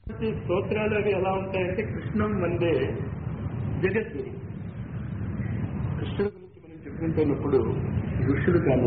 ఈ స్తోత్రాలు అవి ఎలా ఉంటాయంటే కృష్ణం వందే జగద్గురు కృష్ణుడి గురించి మనం చెప్పుకుంటున్నప్పుడు ఋషులు కానీ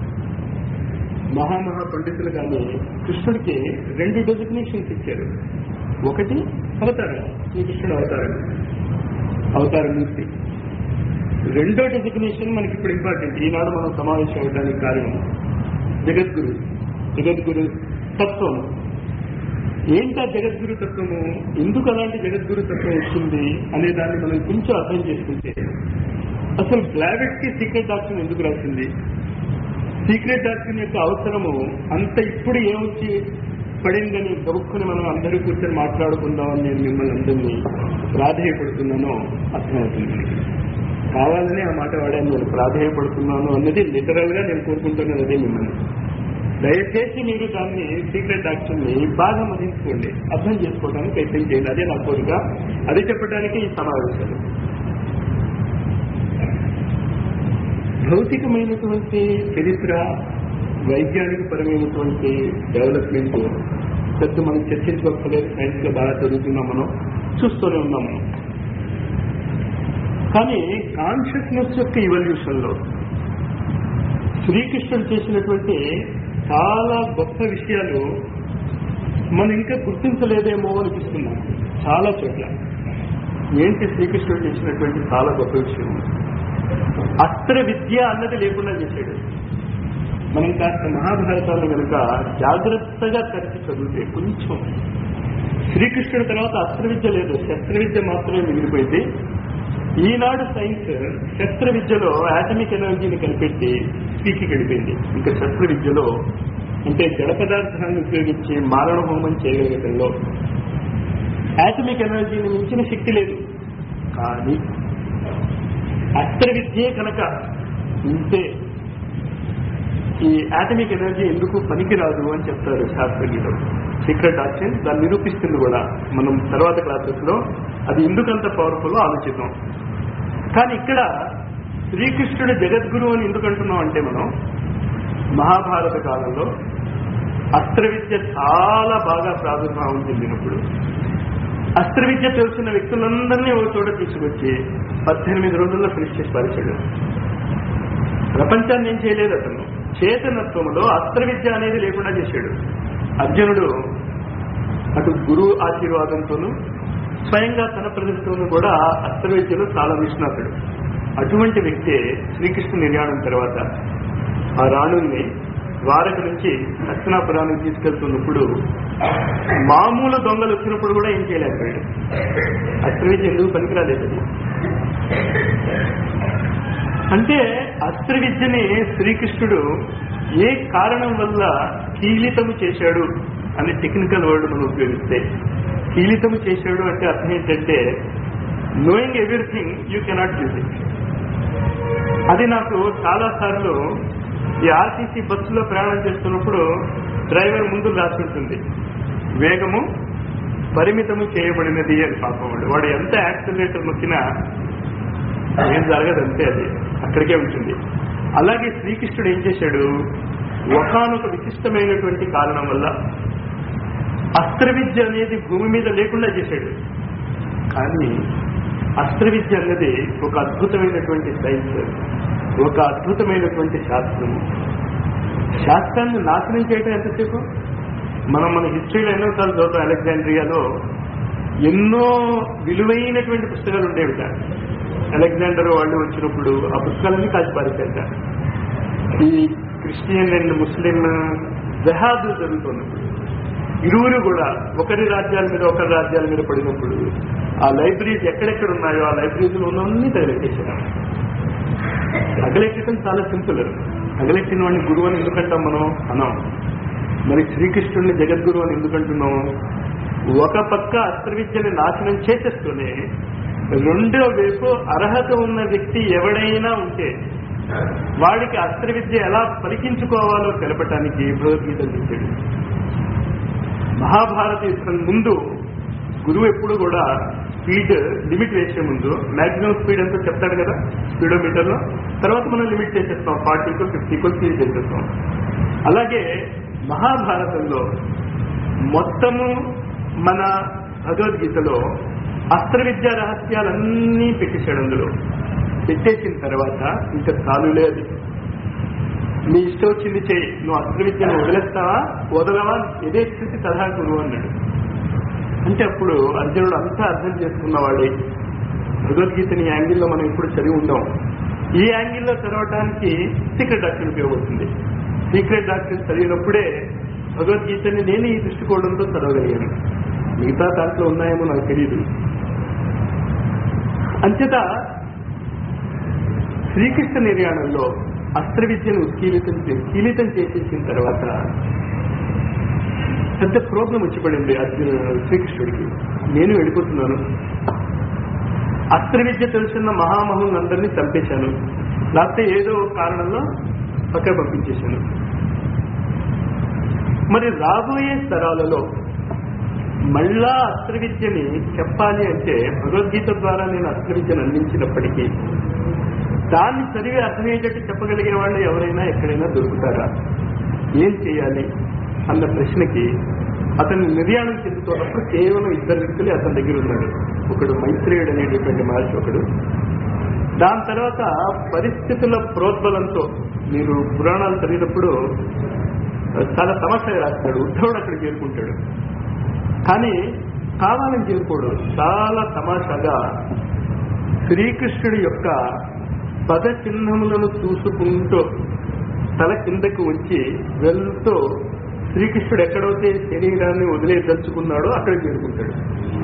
మహామహా పండితులు కానీ కృష్ణుడికి రెండు డెసిగ్నేషన్స్ ఇచ్చారు ఒకటి అవతారం శ్రీకృష్ణుడు అవతారం అవతారమూర్తి రెండో డెసిగ్నేషన్ మనకి ఇప్పుడు ఇంపార్టెంట్ ఈనాడు మనం సమావేశం అవడానికి కారణం జగద్గురు జగద్గురు తత్వం ఏంటా జగద్గురు తత్వము ఎందుకు అలాంటి జగద్గురు తత్వం వచ్చింది అనే దాన్ని మనం కొంచెం అర్థం చేసుకుంటే అసలు బ్లావెట్ కి సీక్రెట్ డాక్టర్ ఎందుకు రాసింది సీక్రెట్ డాక్టర్ యొక్క అవసరము అంత ఇప్పుడు ఏమొచ్చి పడిందని గబుక్కుని మనం అందరూ కూర్చొని మాట్లాడుకుందామని నేను మిమ్మల్ని అందరినీ ప్రాధేయపడుతున్నానో అర్థమవుతుంది కావాలని ఆ మాట వాడాను నేను ప్రాధేయపడుతున్నాను అన్నది లిటరల్ గా నేను కోరుకుంటున్నాను అదే మిమ్మల్ని దయచేసి మీరు దాన్ని సీక్రెట్ యాక్షన్ ని బాగా మదించుకోండి అర్థం చేసుకోవడానికి ప్రయత్నం చేయండి అదే నా కోరిక అది చెప్పడానికి ఈ సమావేశాలు భౌతికమైనటువంటి చరిత్ర వైజ్ఞానిక పరమైనటువంటి డెవలప్మెంట్ పెద్ద మనం చర్చించుకోలేదు సైన్స్ లో బాగా చదువుతున్నాం మనం చూస్తూనే ఉన్నాం మనం కానీ కాన్షియస్నెస్ యొక్క ఇవల్యూషన్ లో శ్రీకృష్ణుడు చేసినటువంటి చాలా గొప్ప విషయాలు మనం ఇంకా గుర్తించలేదేమో అనిపిస్తున్నాం చాలా చోట్ల ఏంటి శ్రీకృష్ణుడు చేసినటువంటి చాలా గొప్ప విషయం అస్త్ర విద్య అన్నది లేకుండా చేశాడు మనం కాస్త మహాభారతాన్ని కనుక జాగ్రత్తగా కలిసి చదివితే కొంచెం శ్రీకృష్ణుడి తర్వాత అస్త్ర విద్య లేదు శస్త్ర విద్య మాత్రమే మిగిలిపోయింది ఈనాడు సైన్స్ శస్త్ర విద్యలో ఆటమిక్ ఎనర్జీని కనిపెట్టి పీకి గడిపోయింది ఇంకా శస్త్ర విద్యలో అంటే జడ పదార్థాలను ఉపయోగించి మారణ హోమం చేయగలగటంలో ఆటమిక్ ఎనర్జీని మించిన శక్తి లేదు కానీ అస్త్ర విద్యే కనుక ఉంటే ఈ ఆటమిక్ ఎనర్జీ ఎందుకు పనికిరాదు అని చెప్తారు శాస్త్రజ్ఞులు సీక్రెట్ ఆక్షన్ దాన్ని నిరూపిస్తుంది కూడా మనం తర్వాత క్లాసెస్ లో అది ఎందుకంత పవర్ఫుల్ ఆలోచిద్దాం కానీ ఇక్కడ శ్రీకృష్ణుడు జగద్గురు అని ఎందుకు అంటున్నాం అంటే మనం మహాభారత కాలంలో అస్త్ర విద్య చాలా బాగా ప్రాదుర్భావం చెందినప్పుడు అస్త్ర విద్య తెలిసిన వ్యక్తులందరినీ ఒక చోట తీసుకొచ్చి పద్దెనిమిది రోజుల్లో ఫినిష్ చేసి పరిచాడు ప్రపంచాన్ని ఏం చేయలేదు అతను చేతనత్వంలో అస్త్ర విద్య అనేది లేకుండా చేశాడు అర్జునుడు అటు గురువు ఆశీర్వాదంతోనూ స్వయంగా తన ప్రజలతోనూ కూడా అస్త్ర విద్యలో చాలా నిష్ణాతుడు అటువంటి వ్యక్తే శ్రీకృష్ణ నిర్యాణం తర్వాత ఆ రాణుల్ని ద్వారక నుంచి దక్షిణాపురానికి తీసుకెళ్తున్నప్పుడు మామూలు దొంగలు వచ్చినప్పుడు కూడా ఏం చేయలేకపోయాడు అస్త్ర విద్య ఎందుకు పనికిరాలేదు అది అంటే అస్త్ర విద్యని శ్రీకృష్ణుడు ఏ కారణం వల్ల కీలితము చేశాడు అనే టెక్నికల్ వర్డ్ మనం ఉపయోగిస్తే కీలితము చేశాడు అంటే అర్థం ఏంటంటే knowing everything you cannot use it అది నాకు చాలా సార్లు ఈ ఆర్టీసీ బస్సులో ప్రయాణం చేస్తున్నప్పుడు డ్రైవర్ ముందు రాసి ఉంటుంది వేగము పరిమితము చేయబడినది అని పాపం వాడు వాడు ఎంత యాక్సిలేటర్ నొక్కినా ఏం జరగదు అంతే అది అక్కడికే ఉంటుంది అలాగే శ్రీకృష్ణుడు ఏం చేశాడు ఒకనొక విశిష్టమైనటువంటి కారణం వల్ల అస్త్ర విద్య అనేది భూమి మీద లేకుండా చేశాడు కానీ అస్త్ర విద్య అన్నది ఒక అద్భుతమైనటువంటి సైన్స్ ఒక అద్భుతమైనటువంటి శాస్త్రము శాస్త్రాన్ని నాశనం చేయటం ఎంతసేపు మనం మన హిస్టరీలో ఎన్నోసార్లు చదువుతాం అలెగ్జాండ్రియాలో ఎన్నో విలువైనటువంటి పుస్తకాలు ఉండేవిట అలెగ్జాండర్ వాళ్ళు వచ్చినప్పుడు ఆ పుస్తకాలన్నీ కాల్చి పారేశారట ఈ క్రిస్టియన్ అండ్ ముస్లిం జహాదు జరుగుతున్నప్పుడు ఇరువురు కూడా ఒకరి రాజ్యాల మీద ఒకరి రాజ్యాల మీద పడినప్పుడు ఆ లైబ్రరీస్ ఎక్కడెక్కడ ఉన్నాయో ఆ లైబ్రరీస్లో ఉన్నవన్నీ తగలెట్టేశారు తగలెట్టడం చాలా సింపుల్ తగలెట్టిన వాడిని గురువు అని ఎందుకంటాం మనం అన్నాం మరి శ్రీకృష్ణుడిని జగద్గురు అని ఎందుకంటున్నాం ఒక పక్క అస్త్ర విద్యని నాశనం చేసేస్తూనే రెండో వైపు అర్హత ఉన్న వ్యక్తి ఎవడైనా ఉంటే వాడికి అస్త్ర విద్య ఎలా పలికించుకోవాలో తెలపటానికి భగవద్గీత ఇచ్చాడు మహాభారత యుద్ధం ముందు గురువు ఎప్పుడు కూడా స్పీడ్ లిమిట్ వేసే ముందు మాక్సిమం స్పీడ్ ఎంతో చెప్తాడు కదా స్పీడోమీటర్ లో తర్వాత మనం లిమిట్ చేసేస్తాం ఫార్టీకో ఫిఫ్టీకో స్పీడ్ చేసేస్తాం అలాగే మహాభారతంలో మొత్తము మన భగవద్గీతలో అస్త్ర విద్యా రహస్యాలన్నీ పెట్టేశాడు అందులో పెట్టేసిన తర్వాత ఇంకా చాలులే అది నీ ఇష్టం వచ్చింది చేయి నువ్వు అస్త్ర విద్యను వదిలేస్తావా వదలవా ఇదే స్థితి తరహా గురువు అన్నాడు అంటే అప్పుడు అర్జునుడు అంతా అర్థం చేసుకున్నవాడే భగవద్గీతని ఈ యాంగిల్లో మనం ఇప్పుడు చదివి ఉందాం ఈ యాంగిల్లో చదవడానికి సీక్రెట్ డాక్టర్ ఉపయోగపడుతుంది సీక్రెట్ డాక్టర్ చదివినప్పుడే భగవద్గీతని నేను ఈ దృష్టికోణంతో చదవగలిగాను మిగతా దాంట్లో ఉన్నాయేమో నాకు తెలియదు అంచేత శ్రీకృష్ణ నిర్యాణంలో అస్త్ర విద్యను ఉత్కీలితం చే- కీలితం చేసేసిన తర్వాత పెద్ద ప్రాబ్లం వచ్చి పడింది అర్జున శ్రీకృష్ణుడికి నేను వెళ్ళిపోతున్నాను అస్త్ర విద్య తెలుసున్న మహామహులందరినీ చంపేశాను లేకపోతే ఏదో ఒక కారణంలో పక్క పంపించేశాను మరి రాబోయే తరాలలో మళ్ళా అస్త్ర విద్యని చెప్పాలి అంటే భగవద్గీత ద్వారా నేను అస్త్ర విద్యను అందించినప్పటికీ దాన్ని చదివి అర్థమయ్యేటట్టు చెప్పగలిగిన వాళ్ళు ఎవరైనా ఎక్కడైనా దొరుకుతారా ఏం చేయాలి అన్న ప్రశ్నకి అతను నిర్యాణం చెందుతున్నప్పుడు కేవలం ఇద్దరు వ్యక్తులే అతని దగ్గర ఉన్నాడు ఒకడు మైత్రేయుడు అనేటటువంటి మహర్షి ఒకడు దాని తర్వాత పరిస్థితుల ప్రోద్బలంతో మీరు పురాణాలు చదివినప్పుడు చాలా సమస్య రాస్తాడు ఉద్ధవుడు అక్కడ చేరుకుంటాడు కానీ కావాలని చేరుకోడు చాలా తమాషాగా శ్రీకృష్ణుడి యొక్క పద చిహ్నములను చూసుకుంటూ తల కిందకు వచ్చి వెళ్తూ శ్రీకృష్ణుడు ఎక్కడైతే శరీరాన్ని వదిలేదలుచుకున్నాడో అక్కడ చేరుకుంటాడు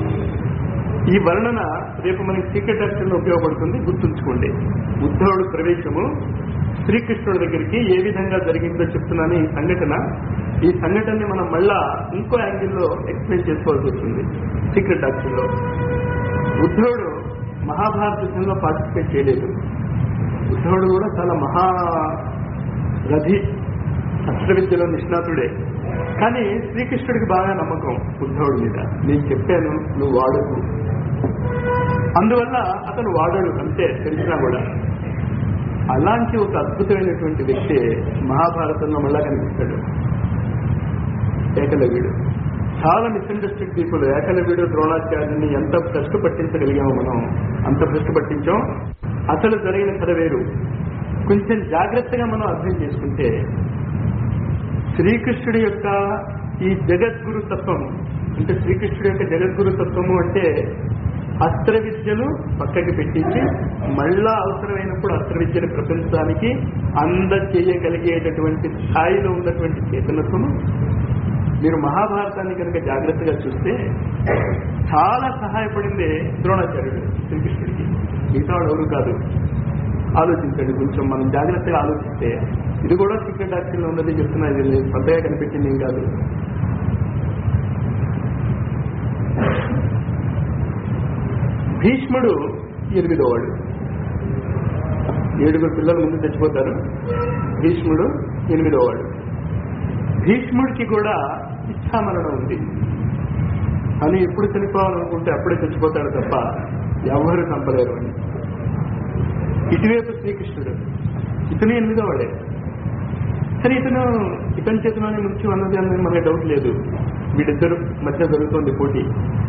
ఈ వర్ణన రేపు మనకి సీక్రెట్ యాక్షన్ ఉపయోగపడుతుంది గుర్తుంచుకోండి ఉద్ధవుడు ప్రవేశము శ్రీకృష్ణుడి దగ్గరికి ఏ విధంగా జరిగిందో చెప్తున్నాను ఈ సంఘటన ఈ సంఘటనని మనం మళ్ళా ఇంకో యాంగిల్లో ఎక్స్ప్లెయిన్ చేసుకోవాల్సి వస్తుంది సీక్రెట్ యాక్షన్లో ఉద్ధవుడు మహాభారత యుద్ధంలో పార్టిసిపేట్ చేయలేదు ఉద్ధవుడు కూడా చాలా మహా రథి అస్త్ర విద్యలో నిష్ణాతుడే కానీ శ్రీకృష్ణుడికి బాగా నమ్మకం ఉద్ధవుడి మీద నేను చెప్పాను నువ్వు వాడకు అందువల్ల అతను వాడడు అంతే తెలిసినా కూడా అలాంటి ఒక అద్భుతమైనటువంటి వ్యక్తి మహాభారతంలో మళ్ళా కనిపిస్తాడు ఏకలవ్యుడు చాలా మిస్అండర్స్టూడ్ పీపుల్ ఏకలవ్యుడు ద్రోణాచార్యుని ఎంత భ్రష్టు పట్టించగలిగామో మనం అంత భ్రష్టు పట్టించాం అసలు జరిగిన కథ వేరు కొంచెం జాగ్రత్తగా మనం అర్థం చేసుకుంటే శ్రీకృష్ణుడి యొక్క ఈ జగద్గురు తత్వం అంటే శ్రీకృష్ణుడి యొక్క జగద్గురు తత్వము అంటే అస్త్ర విద్యను పక్కకి పెట్టించి మళ్ళా అవసరమైనప్పుడు అస్త్ర విద్యను ప్రపంచానికి అందచేయగలిగేటటువంటి స్థాయిలో ఉన్నటువంటి చేతనత్వము మీరు మహాభారతాన్ని కనుక జాగ్రత్తగా చూస్తే చాలా సహాయపడింది ద్రోణాచార్యుడు శ్రీకృష్ణుడికి మిగతా వాడు ఎవరు కాదు ఆలోచించండి కొంచెం మనం జాగ్రత్తగా ఆలోచిస్తే ఇది కూడా సీక్రెట్ యాక్షన్ లో ఉన్నది చెప్తున్నా ఇది నేను కొత్తగా కనిపించింది ఏం కాదు భీష్ముడు ఎనిమిదో వాడు ఏడుగురు పిల్లల ముందు చచ్చిపోతారు భీష్ముడు ఎనిమిదో వాడు భీష్ముడికి కూడా ఇచ్ఛామరణం ఉంది అని ఎప్పుడు చనిపోవాలనుకుంటే అప్పుడే చచ్చిపోతాడు తప్ప ఎవరు చంపలేరు అని ఇటువైపు శ్రీకృష్ణుడు ఇతను ఎనిమిదో వాడే సరే ఇతను ఇతని చేతిలోనే మృత్యు అన్నది అన్నది మనకి డౌట్ లేదు వీళ్ళిద్దరు మధ్య జరుగుతోంది పోటీ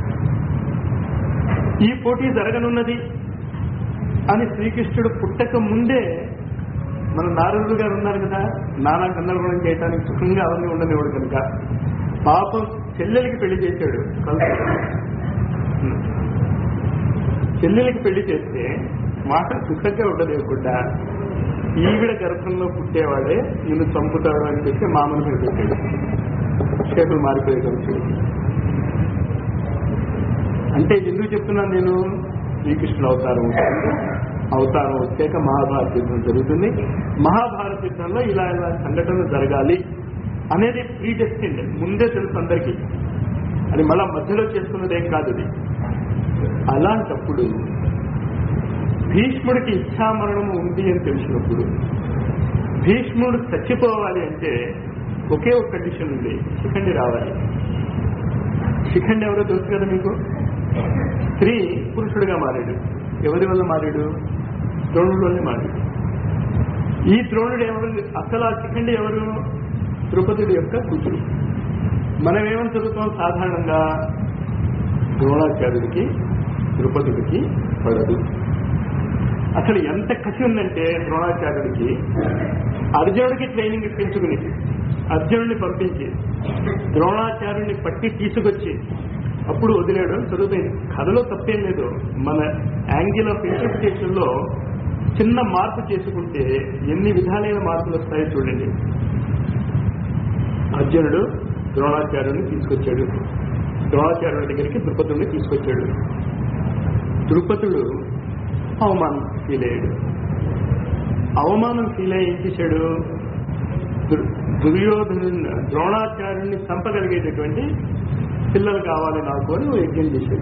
ఈ పోటీ జరగనున్నది అని శ్రీకృష్ణుడు పుట్టక ముందే మన నారదుడు గారు ఉన్నారు కదా నానా గందరగోళం చేయడానికి సుఖంగా అవన్నీ ఉండనివాడు కనుక పాపం చెల్లెలకి పెళ్లి చేశాడు కలుసు చెల్లెలకి పెళ్లి చేస్తే మాట సుఖంగా ఉండలేకుండా ఈవిడ గర్భంలో పుట్టేవాడే నిన్ను చంపుతాడు అని చెప్పి మామూలు మీద పెట్టాడు షేపులు మారిపోయే కలుసుడికి అంటే ఎందుకు చెప్తున్నాను నేను శ్రీకృష్ణుడు అవతారం ఉంటుంది. అవతారం వచ్చాక మహాభారత యుద్ధం జరుగుతుంది మహాభారత యుద్ధంలో ఇలా ఇలా సంఘటనలు జరగాలి అనేది ప్రీ డెస్టిండ్ ముందే తెలుసు అందరికీ అది మళ్ళా మధ్యలో చేసుకున్నదేం కాదు అది అలాంటప్పుడు భీష్ముడికి ఇచ్ఛామరణము ఉంది అని తెలిసినప్పుడు భీష్ముడు చచ్చిపోవాలి అంటే ఒకే ఒక కండిషన్ ఉంది శిఖండి రావాలి శిఖండి ఎవరో తెలుసు కదా మీకు స్త్రీ పురుషుడిగా మారాడు ఎవరి వల్ల మారాడు ద్రోణుడి వల్లే మారాడు ఈ ద్రోణుడు ఎవరు అసలు ఆ శిఖండి ఎవరు ద్రౌపదుడి యొక్క కూతురు మనం ఏమని చదువుతాం సాధారణంగా ద్రోణాచార్యుడికి ద్రుపదుడికి పడదు అసలు ఎంత కసి ఉందంటే ద్రోణాచార్యుడికి అర్జునుడికి ట్రైనింగ్ ఇప్పించుకుని అర్జునుడిని పంపించి ద్రోణాచార్యుడిని పట్టి తీసుకొచ్చి అప్పుడు వదిలేడు చదువుతాయి కథలో తప్పేం లేదు మన యాంగిల్ ఆఫ్ ఇంటర్ప్రిటేషన్ లో చిన్న మార్పు చేసుకుంటే ఎన్ని విధాలైన మార్పులు వస్తాయో చూడండి అర్జునుడు ద్రోణాచార్యుడిని తీసుకొచ్చాడు ద్రోణాచార్యుడి దగ్గరికి ద్రుపదుడిని తీసుకొచ్చాడు ద్రుపదుడు అవమానం ఫీల్ అయ్యాడు అవమానం ఫీల్ అయ్యి ఏం చేశాడు దుర్- దుర్యోధను ద్రోణాచార్యుడిని చంపగలిగేటటువంటి పిల్లలు కావాలి నాకు అని ఓ యజ్ఞం చేశాడు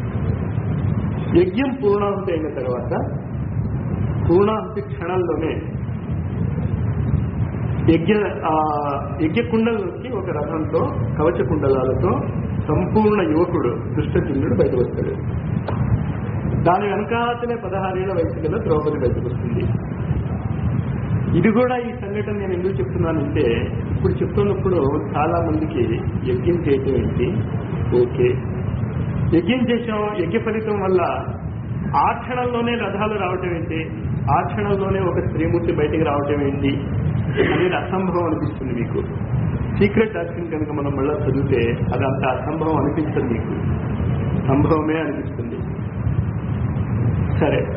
యజ్ఞం పూర్ణాహుతి అయిన తర్వాత పూర్ణాహుతి క్షణంలోనే యజ్ఞ ఆ యజ్ఞ కుండలకి ఒక రథంతో కవచ కుండలాలతో సంపూర్ణ యువకుడు దుష్టజుమ్నుడు బయటకు వస్తాడు దాని వెనకాతనే పదహారేళ్ల వయసు గల ద్రౌపది బయటకు వస్తుంది ఇది కూడా ఈ సంఘటన నేను ఎందుకు చెప్తున్నానంటే ఇప్పుడు చెప్తున్నప్పుడు చాలా మందికి యజ్ఞం చేయటం ఏంటి ఓకే యజ్ఞం చేసాం యజ్ఞ ఫలితం వల్ల ఆ క్షణంలోనే రథాలు రావటం ఏంటి ఆ క్షణంలోనే ఒక స్త్రీమూర్తి బయటికి రావటం ఏంటి అనేది అసంభవం అనిపిస్తుంది మీకు సీక్రెట్ డాక్టర్ కనుక మనం మళ్ళీ చదివితే అది అంత అసంభవం అనిపించదు మీకు సంభవమే అనిపిస్తుంది సరే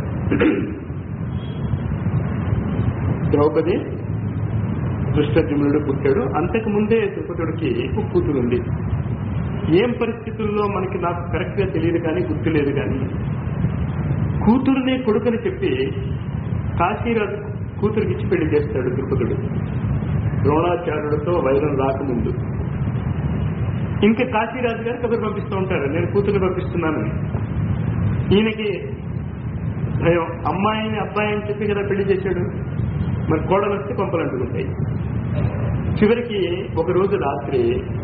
ద్రౌపది దృష్టజుమ్నుడు పుట్టాడు అంతకు ముందే ద్రుపదుడికి ఒక కూతురు ఉంది ఏం పరిస్థితుల్లో మనకి నాకు కరెక్ట్ గా తెలియదు కానీ గుర్తులేదు కానీ కూతురునే కొడుకని చెప్పి కాశీరాజు కూతురికి ఇచ్చి పెళ్లి చేస్తాడు ద్రుపదుడు ద్రోణాచార్యుడితో వైరం రాకముందు ఇంకా కాశీరాజు గారు కబురు పంపిస్తూ ఉంటారు నేను కూతురు పంపిస్తున్నాను ఈయనకి భయం అమ్మాయిని అబ్బాయిని చెప్పి కదా పెళ్లి చేశాడు మరి కోడలు వస్తే పంపలు అంటుకుంటాయి చివరికి ఒక రోజు రాత్రి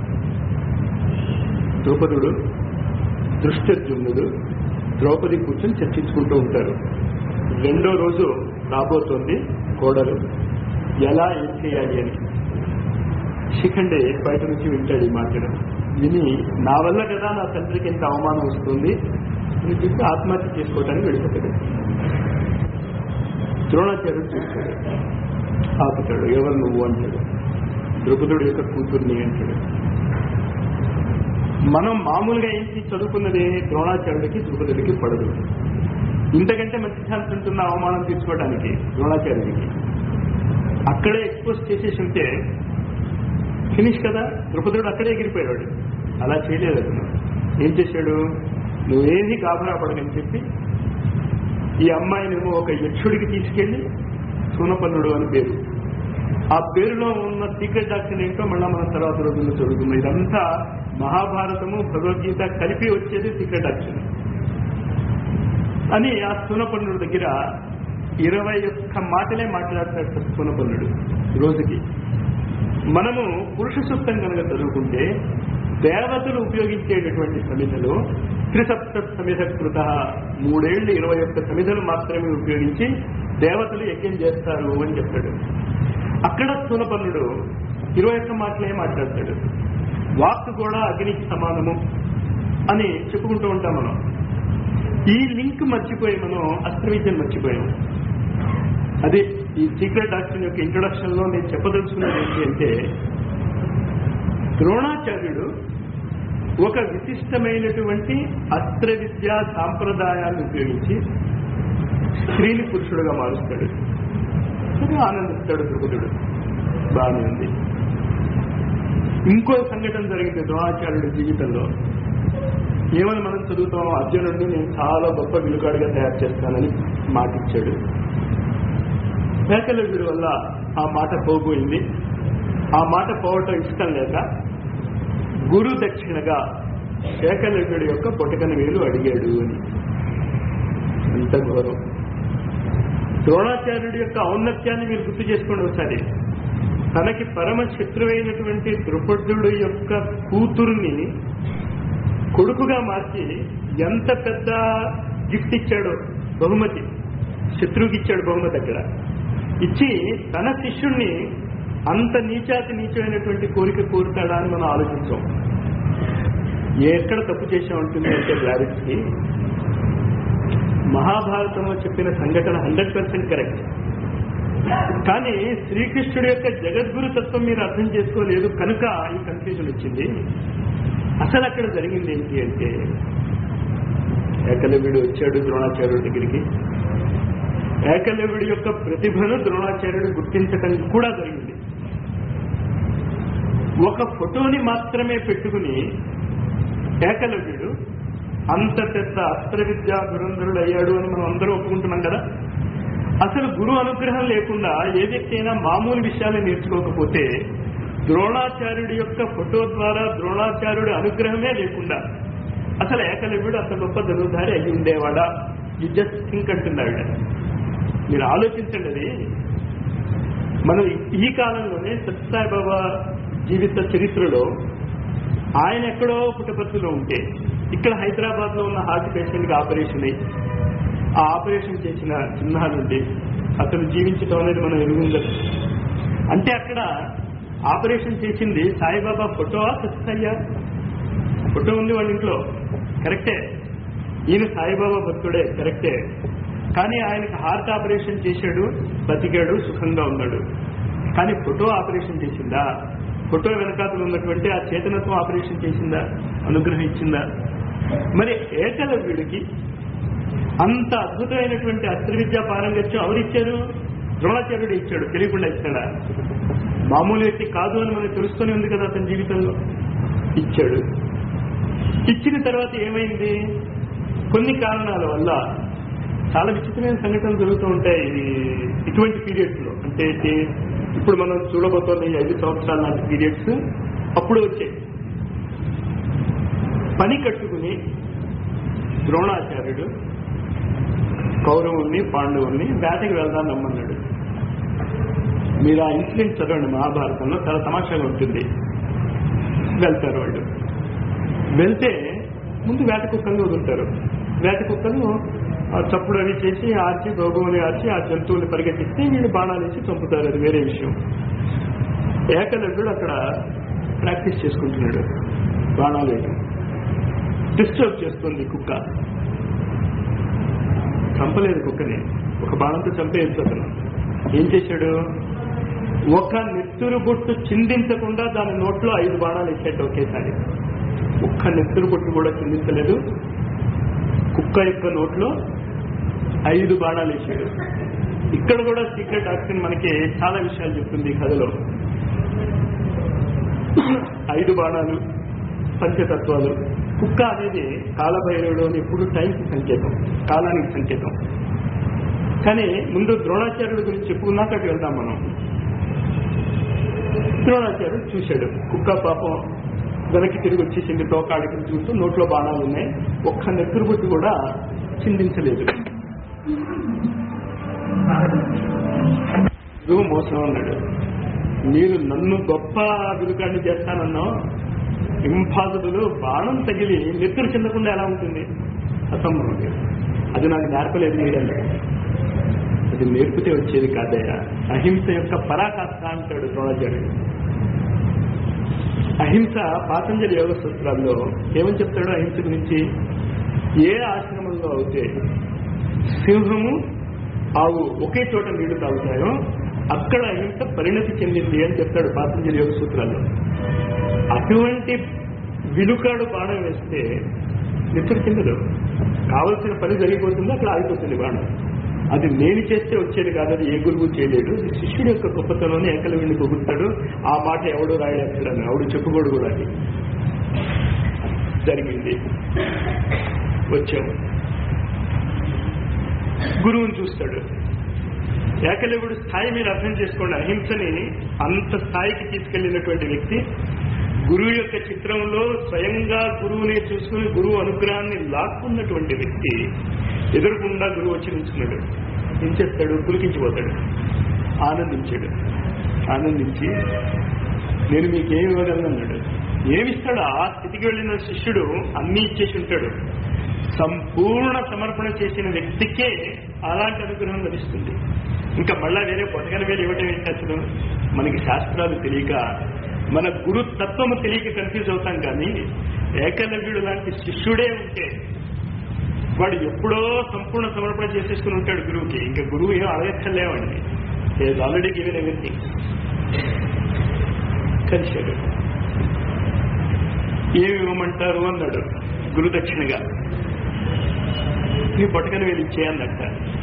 ద్రౌపదుడు దృష్టజుమ్నుడు ద్రౌపది కూర్చొని చర్చించుకుంటూ ఉంటారు రెండో రోజు రాబోతోంది కోడలు ఎలా ఏం చేయాలి అని శిఖండే బయట నుంచి వింటాడు ఈ మాటను విని నా వల్ల కదా నా తండ్రికి ఎంత అవమానం వస్తుంది అని చెప్పి ఆత్మహత్య చేసుకోవడానికి వెళ్ళిపోతాడు ద్రోణాచార్యుడు చూస్తాడు ఆపుతాడు ఎవరు నువ్వు అంటాడు ద్రౌపదుడు యొక్క కూతుర్ని అంటాడు మనం మామూలుగా ఏంటి చదువుకున్నది ద్రోణాచార్యుడికి ద్రౌపదుడికి పడదు ఇంతకంటే మంచి ఛాన్స్ ఉంటున్న అవమానం తీసుకోవడానికి ద్రోణాచార్యుడికి అక్కడే ఎక్స్పోజ్ చేసేసి ఉంటే ఫినిష్ కదా ద్రుపదుడు అక్కడే ఎగిరిపోయాడు అలా చేయలేదు అతను ఏం చేశాడు నువ్వేది గాభరా పడకని చెప్పి ఈ అమ్మాయినేమో ఒక యక్షుడికి తీసుకెళ్లి సూనపన్నుడు అని పేరు ఆ పేరులో ఉన్న సీక్రెట్ డాక్టర్ ఏంటో మళ్ళా మనం తర్వాత రోజుల్లో చదువుతున్నాం ఇదంతా మహాభారతము భగవద్గీత కలిపి వచ్చేది సీక్రెట్ డాక్టర్ అని ఆ సూనపన్నుడి దగ్గర ఇరవై ఒక్క మాటలే మాట్లాడతాడు సూనపన్నుడు రోజుకి మనము పురుష సూక్తం కనుక చదువుకుంటే దేవతలు ఉపయోగించేటటువంటి సమిధలు త్రిసప్త సమిధ కృత మూడేళ్లు ఇరవై ఒక్క సమిధలు మాత్రమే ఉపయోగించి దేవతలు యజ్ఞం చేస్తారు అని చెప్తాడు అక్కడ స్థూలపన్నుడు ఇరవై ఒక్క మాటలే మాట్లాడతాడు వాక్ కూడా అగ్నికి సమానము అని చెప్పుకుంటూ ఉంటాం మనం ఈ లింక్ మర్చిపోయి మనం అస్త్రవిద్యను మర్చిపోయాం అదే ఈ సీక్రెట్ డాక్టర్ యొక్క ఇంట్రొడక్షన్ లో నేను చెప్పదలుచుకున్నది ఏంటి అంటే ద్రోణాచార్యుడు ఒక విశిష్టమైనటువంటి అస్త్ర విద్యా సాంప్రదాయాన్ని ఉపయోగించి స్త్రీని పురుషుడుగా మారుస్తాడు సరే ఆనందిస్తాడు ద్రుపదుడు బాగానే ఉంది ఇంకో సంఘటన జరిగింది ద్రోణాచార్యుడి జీవితంలో ఏమని మనం చదువుతాం అర్జునుడిని నేను చాలా గొప్ప విలుకాడుగా తయారు చేస్తానని మాటిచ్చాడు ఏకలవ్యుడి వల్ల ఆ మాట పోబోయింది ఆ మాట పోవటం ఇష్టం లేక గురు దక్షిణగా ఏకలవ్యుడి యొక్క పొటకన వేలు అడిగాడు అని ఎంత ఘోరం ద్రోణాచార్యుడి యొక్క ఔన్నత్యాన్ని మీరు గుర్తు చేసుకోండి ఒకసారి తనకి పరమ శత్రువైనటువంటి ద్రుపదుడు యొక్క కూతుర్ని కొడుకుగా మార్చి ఎంత పెద్ద గిఫ్ట్ ఇచ్చాడో బహుమతి శత్రువుకి ఇచ్చాడు బహుమతి అక్కడ ఇచ్చి తన శిష్యుణ్ణి అంత నీచాతి నీచమైనటువంటి కోరిక కోరుతాడా అని మనం ఆలోచించాం ఎక్కడ తప్పు చేసా ఉంటుంది అంటే బ్లారిట్స్కి మహాభారతంలో చెప్పిన సంఘటన హండ్రెడ్ పర్సెంట్ కరెక్ట్ కానీ శ్రీకృష్ణుడి యొక్క జగద్గురు తత్వం మీరు అర్థం చేసుకోలేదు కనుక ఈ కన్ఫ్యూజన్ వచ్చింది అసలు అక్కడ జరిగింది ఏంటి అంటే ఏకలవ్యుడు వచ్చాడు ద్రోణాచార్యుడి దగ్గరికి ఏకలవ్యుడి యొక్క ప్రతిభను ద్రోణాచార్యుడు గుర్తించటం కూడా జరిగింది ఒక ఫోటోని మాత్రమే పెట్టుకుని ఏకలవ్యుడు అంత పెద్ద అస్త్ర విద్యా ధురంధరుడు అయ్యాడు అని మనం అందరూ ఒప్పుకుంటున్నాం కదా అసలు గురు అనుగ్రహం లేకుండా ఏ వ్యక్తి అయినా మామూలు విషయాలు నేర్చుకోకపోతే ద్రోణాచార్యుడి యొక్క ఫోటో ద్వారా ద్రోణాచార్యుడి అనుగ్రహమే లేకుండా అసలు ఏకలవ్యుడు అంత గొప్ప ధనుర్ధారి అయ్యి ఉండేవాడా యు జస్ట్ థింక్ అంటున్నాడు మీరు ఆలోచించండి అది మనం ఈ కాలంలోనే సత్యసాయిబాబా జీవిత చరిత్రలో ఆయన ఎక్కడో పుట్టపర్తిలో ఉంటే ఇక్కడ హైదరాబాద్ లో ఉన్న హార్ట్ పేషెంట్ కి ఆపరేషన్ అయ్యి ఆ ఆపరేషన్ చేసిన చిహ్నాలుండి అతను జీవించడం అనేది మనం ఎరుగుందా అంటే అక్కడ ఆపరేషన్ చేసింది సాయిబాబా ఫోటో సత్యయ్యా ఫోటో ఉంది వాళ్ళ ఇంట్లో కరెక్టే ఈయన సాయిబాబా భక్తుడే కరెక్టే కానీ ఆయనకు హార్ట్ ఆపరేషన్ చేశాడు బతికాడు సుఖంగా ఉన్నాడు కానీ ఫోటో ఆపరేషన్ చేసిందా ఫోటో వెనకాతలు ఉన్నటువంటి ఆ చేతనత్వం ఆపరేషన్ చేసిందా అనుగ్రహం ఇచ్చిందా మరి ఏకలవ్యుడికి అంత అద్భుతమైనటువంటి అస్త్ర విద్యా పారంగత్యం ఎవరిచ్చారు ద్రోణాచార్యుడు ఇచ్చాడు తెలియకుండా ఇచ్చాడా మామూలు వ్యక్తి కాదు అని మనకు తెలుస్తూనే ఉంది కదా అతని జీవితంలో ఇచ్చాడు ఇచ్చిన తర్వాత ఏమైంది కొన్ని కారణాల వల్ల చాలా విచిత్రమైన సంఘటనలు జరుగుతూ ఉంటాయి ఇది ఇటువంటి పీరియడ్స్ లో అంటే ఇది ఇప్పుడు మనం చూడబోతోన్న ఈ ఐదు సంవత్సరాల నాటి పీరియడ్స్ అప్పుడు వచ్చాయి పని కట్టుకుని ద్రోణాచార్యుడు కౌరవుల్ని పాండవుల్ని వేటకి వెళ్దాం నమ్మన్నాడు మీరు ఆ ఇన్సిడెంట్ చదవండి మహాభారతంలో చాలా తమాషాగా ఉంటుంది వెళ్తారు వాళ్ళు వెళ్తే ముందు వేట కుక్కల్ని వదులుతారు వేట కుక్కలు ఆ చప్పుడు అవి చేసి ఆర్చి గోగోని ఆర్చి ఆ జంతువుని పరిగెత్తిస్తే వీళ్ళు బాణాలు వేసి చంపుతారు అది వేరే విషయం ఏకలవ్యుడు అక్కడ ప్రాక్టీస్ చేసుకుంటున్నాడు బాణాలు వేయడం డిస్టర్బ్ చేస్తుంది కుక్క చంపలేదు కుక్కని ఒక బాణంతో చంపేయచ్చు అతను ఏం చేశాడు ఒక నెత్తురు బొట్టు చిందించకుండా దాని నోట్లో ఐదు బాణాలు ఇచ్చేట ఒకేసారి ఒక్క నెత్తురు బొట్టు కూడా చిందించలేదు కుక్క యొక్క నోట్లో ఐదు బాణాలు ఇచ్చాడు ఇక్కడ కూడా సీక్రెట్ ఆక్సిన్ మనకి చాలా విషయాలు చెప్తుంది ఈ కథలో ఐదు బాణాలు పంచతత్వాలు కుక్క అనేది కాలభైరవుడు అని ఎప్పుడు టైంకి సంకేతం కాలానికి సంకేతం కానీ ముందు ద్రోణాచార్యుడి గురించి చెప్పుకున్నాక అటు వెళ్దాం మనం ద్రోణాచార్యుడు చూశాడు కుక్క పాపం వెనక్కి తిరిగి వచ్చేసింది తోకాడికి చూస్తూ నోట్లో బాణాలు ఉన్నాయి ఒక్క నెత్తురు బుట్టి కూడా చిందించలేదు నువ్వు మోసం అన్నాడు మీరు నన్ను గొప్ప విలుకాన్ని చేస్తానన్నావు ఇంపాసిబుల్ బాణం తగిలి నెత్తురు చెందకుండా ఎలా ఉంటుంది అసంభవం అది నాకు నేర్పలేదు మీరన్నా అది నేర్పితే వచ్చేది కాదయ్యా అహింస యొక్క పరాకాష్ట అంటాడు ద్రోణాచార్యుడు అహింస పాతంజలి యోగ సూత్రాల్లో ఏమని చెప్తాడు అహింస గురించి ఏ ఆశ్రమంలో అయితే సింహము ఆవు ఒకే చోట నీళ్లు తాగుతాయో అక్కడ అహింస పరిణతి చెందింది అని చెప్తాడు పాతంజలి యోగ సూత్రాల్లో అటువంటి విలుకాడు బాణం వేస్తే నిద్ర చెందదు కావలసిన పని జరిగిపోతుంది అక్కడ ఆగిపోతుంది బాణం అది నేను చేస్తే వచ్చేది కాదు అది ఏ గురువు చేయలేడు ఇది శిష్యుడి యొక్క గొప్పతనాన్ని ఏకలవిని పొగుడతాడు ఆ మాట ఎవడు రాయడని ఎవడు చెప్పుకోడు కూడా అది జరిగింది వచ్చాము గురువుని చూస్తాడు ఏకలవుడు స్థాయి మీరు అర్థం చేసుకోండి అహింసని అంత స్థాయికి తీసుకెళ్లినటువంటి వ్యక్తి గురువు యొక్క చిత్రంలో స్వయంగా గురువుని చూసుకుని గురువు అనుగ్రహాన్ని లాక్కున్నటువంటి వ్యక్తి ఎదురుకుండా గురువు వచ్చి నిల్చున్నాడు ఏం చేస్తాడు పులికించిపోతాడు ఆనందించాడు ఆనందించి నేను మీకేమి ఇవ్వగలను అన్నాడు ఏమిస్తాడు ఆ స్థితికి వెళ్ళిన శిష్యుడు అన్ని ఇచ్చేసి ఉంటాడు సంపూర్ణ సమర్పణ చేసిన వ్యక్తికే అలాంటి అనుగ్రహం లభిస్తుంది ఇంకా మళ్ళా వేరే పొటకన వేలు ఇవ్వటం ఏంటి అసలు మనకి శాస్త్రాలు తెలియక మన గురు తత్వము తెలియక కన్ఫ్యూజ్ అవుతాం కానీ ఏకలవ్యుడు లాంటి శిష్యుడే ఉంటే వాడు ఎప్పుడో సంపూర్ణ సమర్పణ చేసేసుకుని ఉంటాడు గురువుకి ఇంకా గురువు ఏం అడగక్కర్లేవండి ఈజ్ ఆల్రెడీ గివెన్ ఎవ్రీథింగ్ కలిశాడు ఏమి ఇవ్వమంటారు అన్నాడు గురుదక్షిణగా నీ బొటకన వేలు ఇచ్చే అన్నట్ట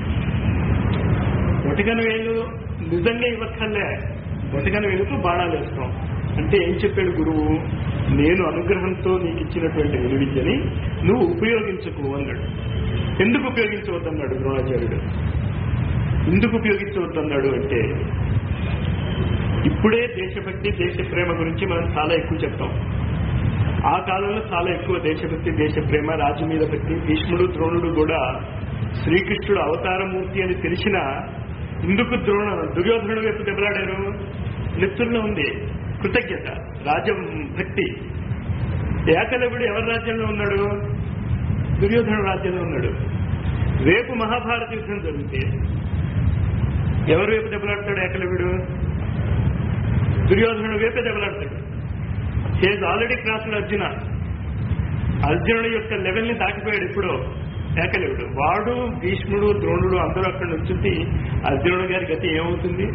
బొటకన వేలు నిజంగా ఇవ్వక్కర్లే బొటకన వేలుతో బాణాలు వేస్తాం అంటే ఏం చెప్పాడు గురువు నేను అనుగ్రహంతో నీకు ఇచ్చినటువంటి విలు విద్యని నువ్వు ఉపయోగించుకో అన్నాడు ఎందుకు ఉపయోగించవద్దన్నాడు ద్రోణాచార్యుడు ఎందుకు ఉపయోగించవద్దన్నాడు అంటే ఇప్పుడే దేశభక్తి దేశ ప్రేమ గురించి మనం చాలా ఎక్కువ చెప్తాం ఆ కాలంలో చాలా ఎక్కువ దేశభక్తి దేశ ప్రేమ రాజు మీద భక్తి భీష్ముడు ద్రోణుడు కూడా శ్రీకృష్ణుడు అవతారమూర్తి అని తెలిసిన ఇందుకు ద్రోణ దుర్యోధనుడు వైపు దెబ్బలాడారు నెత్తుల్లో ఉంది కృతజ్ఞత రాజ భక్తి ఏకలవుడు ఎవరి రాజ్యంలో ఉన్నాడు దుర్యోధనుడు రాజ్యంలో ఉన్నాడు రేపు మహాభారత యుద్ధం జరిగితే ఎవరి వైపు దెబ్బలాడతాడు ఏకలవుడు దుర్యోధనుడు వైపే దెబ్బలాడతాడు హేజ్ ఆల్రెడీ క్రాస్డ్ అర్జున అర్జునుడి యొక్క లెవెల్ ని దాటిపోయాడు ఇప్పుడు ఏకలవుడు వాడు భీష్ముడు ద్రోణుడు అందరూ అక్కడ నుంచి అర్జునుడు గారి గతి ఏమవుతుంది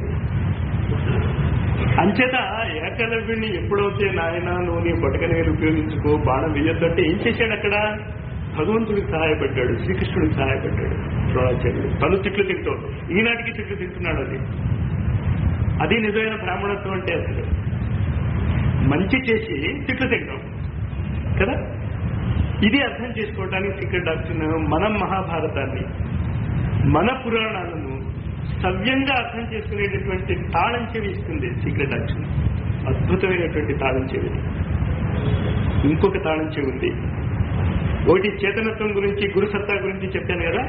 అంచేత ఏకలవ్యుడిని ఎప్పుడైతే నాయన నువ్వు నీ బొటకని వేలు ఉపయోగించుకో బాణం వేయొద్దంటే ఏం చేశాడు అక్కడ భగవంతుడికి సహాయపడ్డాడు శ్రీకృష్ణుడికి సహాయపడ్డాడు ద్రోణాచార్యుడు తను తిట్లు తింటూ ఈనాటికి తిట్లు తింటున్నాడు అది అది నిజమైన బ్రాహ్మణత్వం అంటే అసలు మంచి చేసి తిట్లు తింటాం కదా ఇది అర్థం చేసుకోవడానికి సీక్రెట్ డాక్టర్ మనం మహాభారతాన్ని మన పురాణాలను సవ్యంగా అర్థం చేసుకునేటటువంటి తాళం చెవి ఇస్తుంది సీక్రెట్ డాక్టర్ అద్భుతమైనటువంటి తాళం చెవి ఇంకొక తాళం చెవి ఉంది ఒకటి చేతనత్వం గురించి గురుసత్తా గురించి చెప్పాను కదా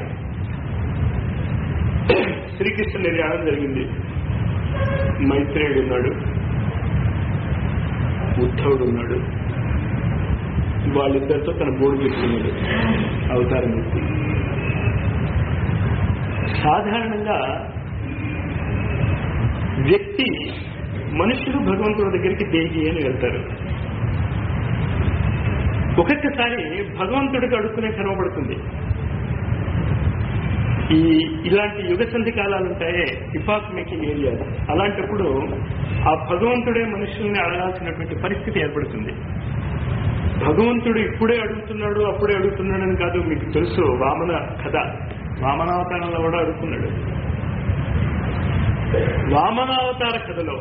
శ్రీకృష్ణ నిర్యాణం జరిగింది మైత్రేయుడు ఉన్నాడు ఉద్ధవుడు ఉన్నాడు వాళ్ళిద్దరితో తన బోర్డు పెట్టుకున్నాడు అవతారమూర్తి సాధారణంగా వ్యక్తి మనుషులు భగవంతుడి దగ్గరికి దేహి అని వెళ్తారు ఒక్కొక్కసారి భగవంతుడికి అడుక్కునే కనబడుతుంది ఈ ఇలాంటి యుగ సంధి కాలాలు ఉంటాయే ఇపాక్ మేకింగ్ ఏరియా అలాంటప్పుడు ఆ భగవంతుడే మనుషుల్ని అడగాల్సినటువంటి పరిస్థితి ఏర్పడుతుంది భగవంతుడు ఇప్పుడే అడుగుతున్నాడు అప్పుడే అడుగుతున్నాడని కాదు మీకు తెలుసు వామన కథ వామనావతారంలో కూడా అడుగుతున్నాడు వామనావతార కథలో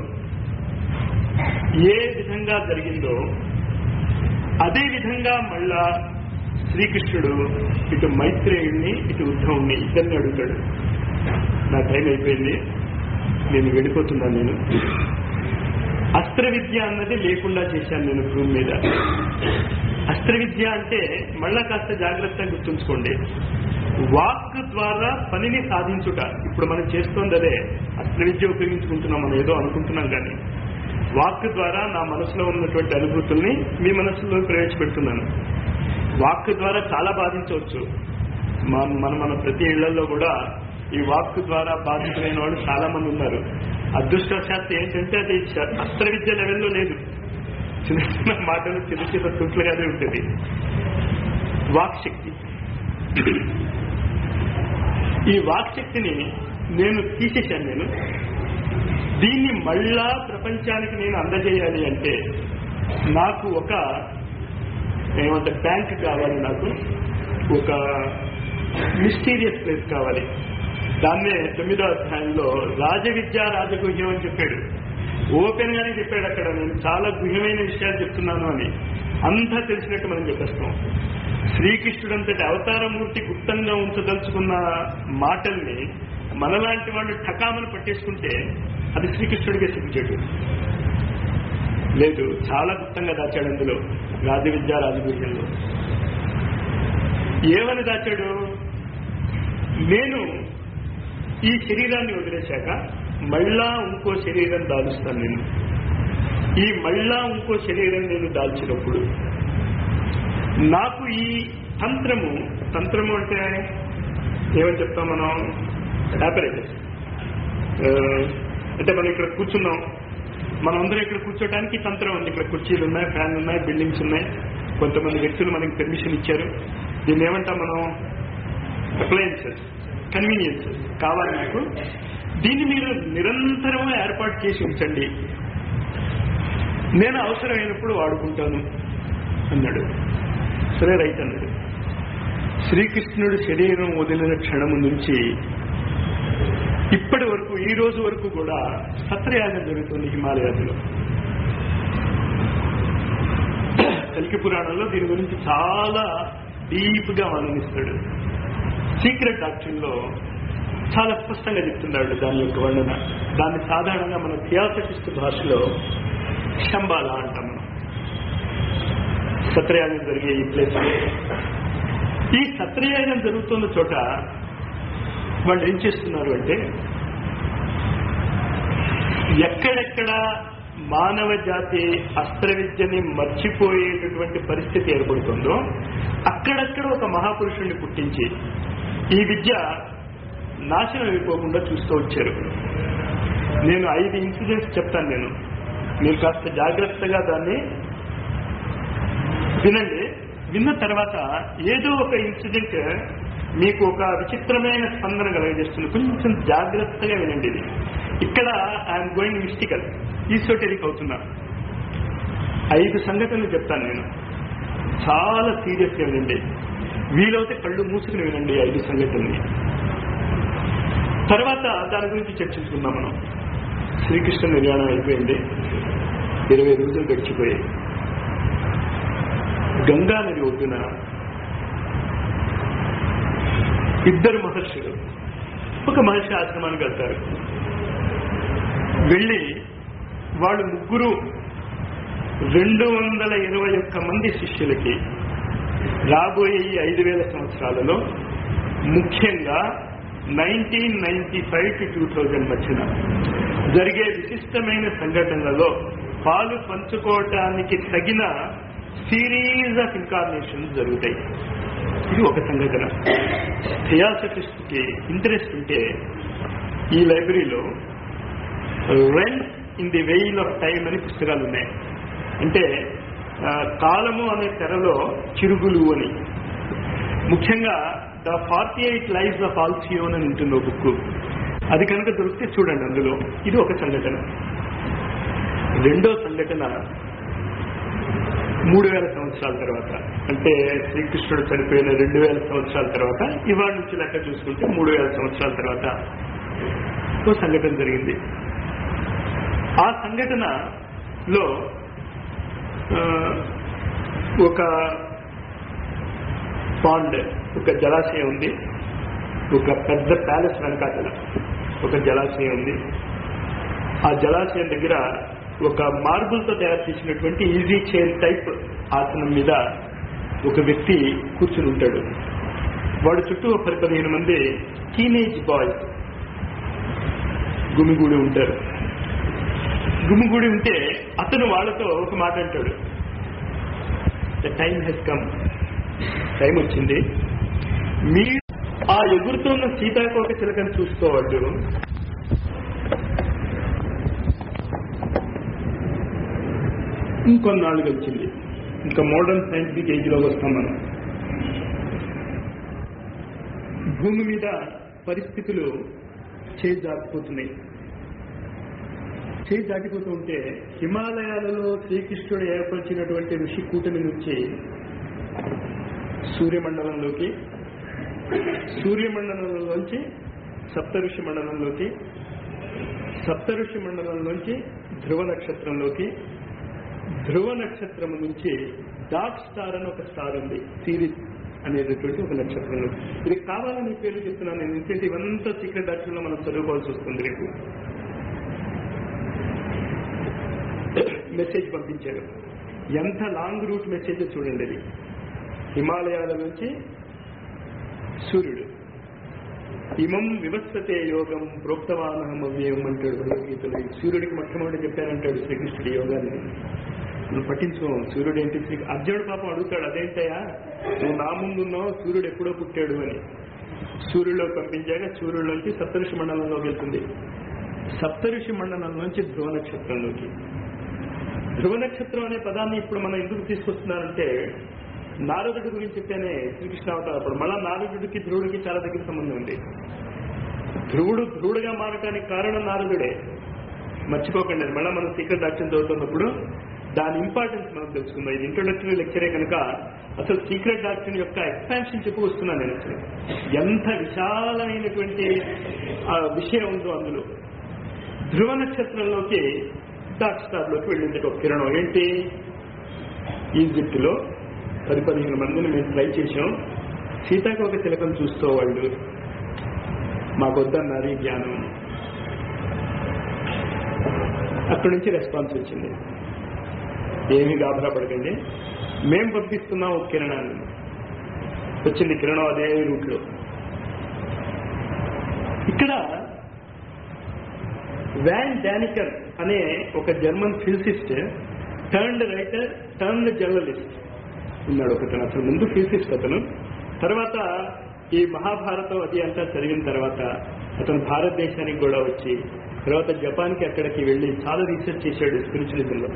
ఏ విధంగా జరిగిందో అదే విధంగా మళ్ళా శ్రీకృష్ణుడు ఇటు మైత్రేయుడిని ఇటు ఉద్ధవుణ్ణి ఇద్దరిని అడుగుతాడు నా టైం అయిపోయింది నేను వెళ్ళిపోతున్నాను నేను అస్త్ర విద్య అన్నది లేకుండా చేశాను నేను భూమి మీద అస్త్ర విద్య అంటే మళ్ళా కాస్త జాగ్రత్తగా గుర్తుంచుకోండి వాక్ ద్వారా పనిని సాధించుట ఇప్పుడు మనం చేస్తోంది అదే అస్త్ర విద్య ఉపయోగించుకుంటున్నాం మనం ఏదో అనుకుంటున్నాం కానీ వాక్ ద్వారా నా మనసులో ఉన్నటువంటి అనుభూతుల్ని మీ మనసులో ప్రవేశపెడుతున్నాను వాక్ ద్వారా చాలా బాధించవచ్చు మన మన మన ప్రతి ఇళ్లలో కూడా ఈ వాక్ ద్వారా బాధితులైన వాళ్ళు చాలా మంది ఉన్నారు అదృష్టవశాత్తు ఏంటంటే అది శ- అస్త్ర విద్య లెవెల్లో లేదు చిన్న చిన్న మాటలు చిన్న చిన్న తుట్లుగానే ఉంటుంది వాక్ శక్తి ఈ వాక్ శక్తిని నేను తీసేశాను నేను దీన్ని మళ్ళా ప్రపంచానికి నేను అందజేయాలి అంటే నాకు ఒక ఏమంటే బ్యాంక్ కావాలి నాకు ఒక మిస్టీరియస్ ప్లేస్ కావాలి దాన్నే తొమ్మిదో అధ్యాయంలో రాజవిద్య రాజగుహ్యం అని చెప్పాడు ఓపెన్ గానే చెప్పాడు అక్కడ నేను చాలా గుహ్యమైన విషయాలు చెప్తున్నాను అని అంతా తెలిసినట్టు మనం చెప్పేస్తాం శ్రీకృష్ణుడంతటి అవతారమూర్తి గుప్తంగా ఉంచదలుచుకున్న మాటల్ని మనలాంటి వాళ్ళు ఠకామని పట్టేసుకుంటే అది శ్రీకృష్ణుడికే సిగ్గుచేటు లేదు చాలా గుప్తంగా దాచాడు అందులో రాజవిద్య రాజగుహ్యంలో ఏమని దాచాడు నేను ఈ శరీరాన్ని వదిలేశాక మళ్ళా ఇంకో శరీరం దాలుస్తాను నేను ఈ మళ్ళా ఇంకో శరీరం నేను దాల్చినప్పుడు నాకు ఈ తంత్రము తంత్రము అంటే ఏమని చెప్తాం మనం ఆపరేటర్స్ అంటే మనం ఇక్కడ కూర్చున్నాం మనందరం ఇక్కడ కూర్చోడానికి తంత్రం ఉంది ఇక్కడ కుర్చీలు ఉన్నాయి ఫ్యాన్లు ఉన్నాయి బిల్డింగ్స్ ఉన్నాయి కొంతమంది వ్యక్తులు మనకి పెర్మిషన్ ఇచ్చారు దీన్ని ఏమంటాం మనం అప్లయన్సెస్ కన్వీనియన్సెస్ కావాలి నాకు దీన్ని మీరు నిరంతరం ఏర్పాటు చేసి ఉంచండి నేను అవసరమైనప్పుడు వాడుకుంటాను అన్నాడు సరే రైట్ అన్నాడు శ్రీకృష్ణుడు శరీరం వదిలిన క్షణము నుంచి ఇప్పటి వరకు ఈ రోజు వరకు కూడా సత్రయాగం జరుగుతుంది హిమాలయాల్లో కల్కి పురాణంలో దీని గురించి చాలా డీప్ గా వర్ణనిస్తాడు సీక్రెట్ డాక్టర్ లో చాలా స్పష్టంగా చెప్తున్నాడు దాని యొక్క వర్ణన దాన్ని సాధారణంగా మన థియాసటిస్ట్ భాషలో శంబాల అంటాం మనం సత్రయాగం జరిగే ఈ ప్లేస్ ఈ సత్రయాగం జరుగుతున్న చోట వాళ్ళు ఏం చేస్తున్నారు అంటే ఎక్కడెక్కడ మానవ జాతి అస్త్ర విద్యని మర్చిపోయేటటువంటి పరిస్థితి ఏర్పడుతుందో అక్కడక్కడ ఒక మహాపురుషుణ్ణి పుట్టించి ఈ విద్య నాశనం అయిపోకుండా చూస్తూ వచ్చారు నేను ఐదు ఇన్సిడెంట్స్ చెప్తాను నేను మీరు కాస్త జాగ్రత్తగా దాన్ని వినండి విన్న తర్వాత ఏదో ఒక ఇన్సిడెంట్ మీకు ఒక విచిత్రమైన స్పందన కలగజేస్తుంది కొంచెం జాగ్రత్తగా వినండి ఇది ఇక్కడ ఐఎమ్ గోయింగ్ మిస్టికల్ ఈసోటెరిక్ అవుతున్నా ఐదు సంఘటనలు చెప్తాను నేను చాలా సీరియస్గా వినండి వీలైతే కళ్ళు మూసుకుని వినండి ఈ ఐదు సంఘటనని తర్వాత దాని గురించి చర్చించుకుందాం మనం శ్రీకృష్ణ నిర్యాణం అయిపోయింది ఇరవై రోజులు గడిచిపోయాయి గంగా నది ఒడ్డున ఇద్దరు మహర్షులు ఒక మహర్షి ఆశ్రమానికి వెళ్తారు వెళ్ళి వాళ్ళు ముగ్గురు రెండు వందల ఇరవై ఒక్క మంది శిష్యులకి రాబోయే ఈ ఐదు వేల సంవత్సరాలలో ముఖ్యంగా nineteen ninety five to two thousand మధ్యన జరిగే విశిష్టమైన సంఘటనలలో పాలు పంచుకోవటానికి తగిన సిరీస్ ఆఫ్ ఇన్కార్నేషన్స్ జరుగుతాయి ఇది ఒక సంఘటన థియాసఫిస్ట్ కి ఇంట్రెస్ట్ ఉంటే ఈ లైబ్రరీలో rent in the veil of time అని పుస్తకాలు ఉన్నాయి అంటే ఆ, కాలము అనే తెరలో చిరుగులు అని ముఖ్యంగా the forty eight lives of Alcyone అని ఉంటుంది ఒక బుక్ అది కనుక దొరికితే చూడండి అందులో ఇది ఒక సంఘటన రెండో సంఘటన మూడు వేల సంవత్సరాల తర్వాత అంటే శ్రీకృష్ణుడు చనిపోయిన రెండు వేల సంవత్సరాల తర్వాత ఇవాళ నుంచి లెక్క చూసుకుంటే మూడు వేల సంవత్సరాల తర్వాత ఓ సంఘటన జరిగింది ఆ సంఘటనలో ఆ, ఒక పాండ్ ఒక జలాశయం ఉంది ఒక పెద్ద ప్యాలెస్ వెనకాతల ఒక జలాశయం ఉంది ఆ జలాశయం దగ్గర ఒక మార్బుల్తో తయారు చేసినటువంటి ఈజీ చైర్ టైప్ ఆసనం మీద ఒక వ్యక్తి కూర్చుని ఉంటాడు వాడు చుట్టూ ఒక పది పదిహేను మంది టీనేజ్ బాయ్స్ గుమిగూడి ఉంటారు గుమిగూడి ఉంటే అతను వాళ్ళతో ఒక మాట అంటాడు the time has come time వచ్చింది మీ ఆ ఎగురుతున్న సీతాకోక చిలకను చూసుకోవద్దు ఇంకొన్నాళ్ళు గడిచింది ఇంకా మోడర్న్ సైంటిఫిక్ ఏజ్ లో వస్తాం మనం భూమి మీద పరిస్థితులు చేయి దాటిపోతున్నాయి చేయి దాటిపోతూ ఉంటే హిమాలయాలలో శ్రీకృష్ణుడు ఏర్పరిచినటువంటి ఋషి కూటమి నుంచి సూర్యమండలంలోకి సూర్యమండలంలోంచి సప్తఋషి మండలంలోకి సప్తఋషి మండలంలోంచి ధ్రువ నక్షత్రంలోకి ధ్రువ నక్షత్రం నుంచి డార్క్ స్టార్ అని ఒక స్టార్ ఉంది సిరీస్ అనేటటువంటి ఒక నక్షత్రంలో ఇది కావాలని పేరు చెప్తున్నాను నేను ఎందుకంటే ఇవంతా సీక్రెట్ డాక్టర్లో మనం చదువుకోవాల్సి వస్తుంది రేపు మెసేజ్ పంపించారు ఎంత లాంగ్ రూట్ మెసేజ్ చూడండి అది హిమాలయాల నుంచి సూర్యుడు ఇమం వివస్వతే యోగం ప్రోక్తవానహం అవ్యయం అంటాడు భగవద్గీతలో ఈ సూర్యుడికి మొట్టమొదటి చెప్పానంటాడు శ్రీకృష్ణుడి యోగాన్ని నువ్వు పట్టించుకో సూర్యుడు ఏంటి శ్రీ అర్జునుడు పాపం అడుగుతాడు అదేంటయ్యా నువ్వు నా ముందున్నావు సూర్యుడు ఎప్పుడో పుట్టాడు అని సూర్యుడిలో పంపించాక సూర్యుడిలోంచి సప్తఋషి మండలంలోకి వెళ్తుంది సప్తఋషి మండలం నుంచి ధ్రువ నక్షత్రంలోకి ధ్రువ నక్షత్రం అనే పదాన్ని ఇప్పుడు మనం ఎందుకు తీసుకొస్తున్నారంటే నారదుడి గురించి చెప్పానే శ్రీకృష్ణ అవతారం అప్పుడు మళ్ళా నారదుడికి ధ్రువుడికి చాలా దగ్గర సంబంధం ఉంది ధ్రువుడు ధ్రువుడుగా మారటానికి కారణం నారదుడే మర్చిపోకండి అది మళ్ళీ మనం సీక్రెట్ డాక్టర్ చదువుతున్నప్పుడు దాని ఇంపార్టెన్స్ మనం తెలుసుకుందాం ఇది ఇంట్రొడక్టరీ లెక్చరే కనుక అసలు సీక్రెట్ డాక్టర్ యొక్క ఎక్స్పాన్షన్ చెప్పు వస్తున్నాను నేను అసలు ఎంత విశాలమైనటువంటి ఆ, విషయం ఉందో అందులో ధ్రువ నక్షత్రంలోకి డార్క్ స్టార్లోకి వెళ్ళింది ఒక కిరణం ఏంటి ఈజిప్ట్లో పది పదిహేను మందిని మేము ట్రై చేసాం సీతాకోక చిలకం చూస్తూ వాళ్ళు మాకు వద్దన్నారు ఈ జ్ఞానం అక్కడి నుంచి రెస్పాన్స్ వచ్చింది ఏమీ గాబరా పడకండి మేం పంపిస్తున్నాం ఒక కిరణాన్ని వచ్చింది కిరణం అదే రూట్లో ఇక్కడ వ్యాన్ డానికర్ అనే ఒక German physicist turned writer turned journalist ఉన్నాడు ఒకతను అసలు ముందు ఫిజిసిస్ట్ అతను తర్వాత ఈ మహాభారతం అది అంతా చదివిన తర్వాత అతను భారతదేశానికి కూడా వచ్చి తర్వాత జపాన్కి అక్కడికి వెళ్ళి చాలా రీసెర్చ్ చేశాడు స్పిరిచువలిజంలో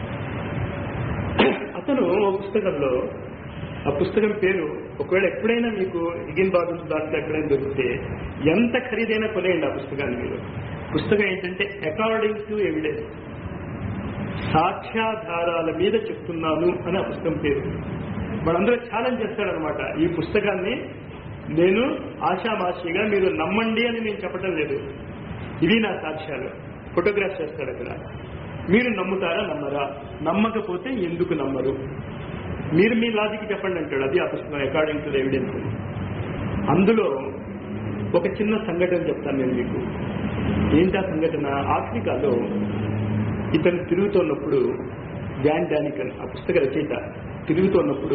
అతను ఒక పుస్తకంలో ఆ పుస్తకం పేరు ఒకవేళ ఎప్పుడైనా మీకు హిగిన్ బాబుస్ దాంట్లో ఎక్కడైనా దొరికితే ఎంత ఖరీదైనా కొనేయండి ఆ పుస్తకాన్ని మీరు పుస్తకం ఏంటంటే అకార్డింగ్ టు ఎవిడెన్స్ సాక్ష్యాధారాల మీద చెప్తున్నాను అని ఆ పుస్తకం పేరు వాళ్ళందరూ ఛాలెంజ్ చేస్తాడనమాట ఈ పుస్తకాన్ని నేను ఆషామాషిగా మీరు నమ్మండి అని నేను చెప్పటం లేదు ఇవి నా సాక్ష్యాలు ఫోటోగ్రాఫ్ చేస్తాడు అక్కడ మీరు నమ్ముతారా నమ్మరా నమ్మకపోతే ఎందుకు నమ్మరు మీరు మీ లాజిక్ చెప్పండి అంటాడు అది ఆ పుస్తకం అకార్డింగ్ టు ఎవిడెన్స్ అందులో ఒక చిన్న సంఘటన చెప్తాను నేను మీకు ఏంటి ఆ సంఘటన ఆఫ్రికాలో ఇతను తిరుగుతున్నప్పుడు వ్యాన్ డానికన్ ఆ పుస్తక రచయిత తిరుగుతున్నప్పుడు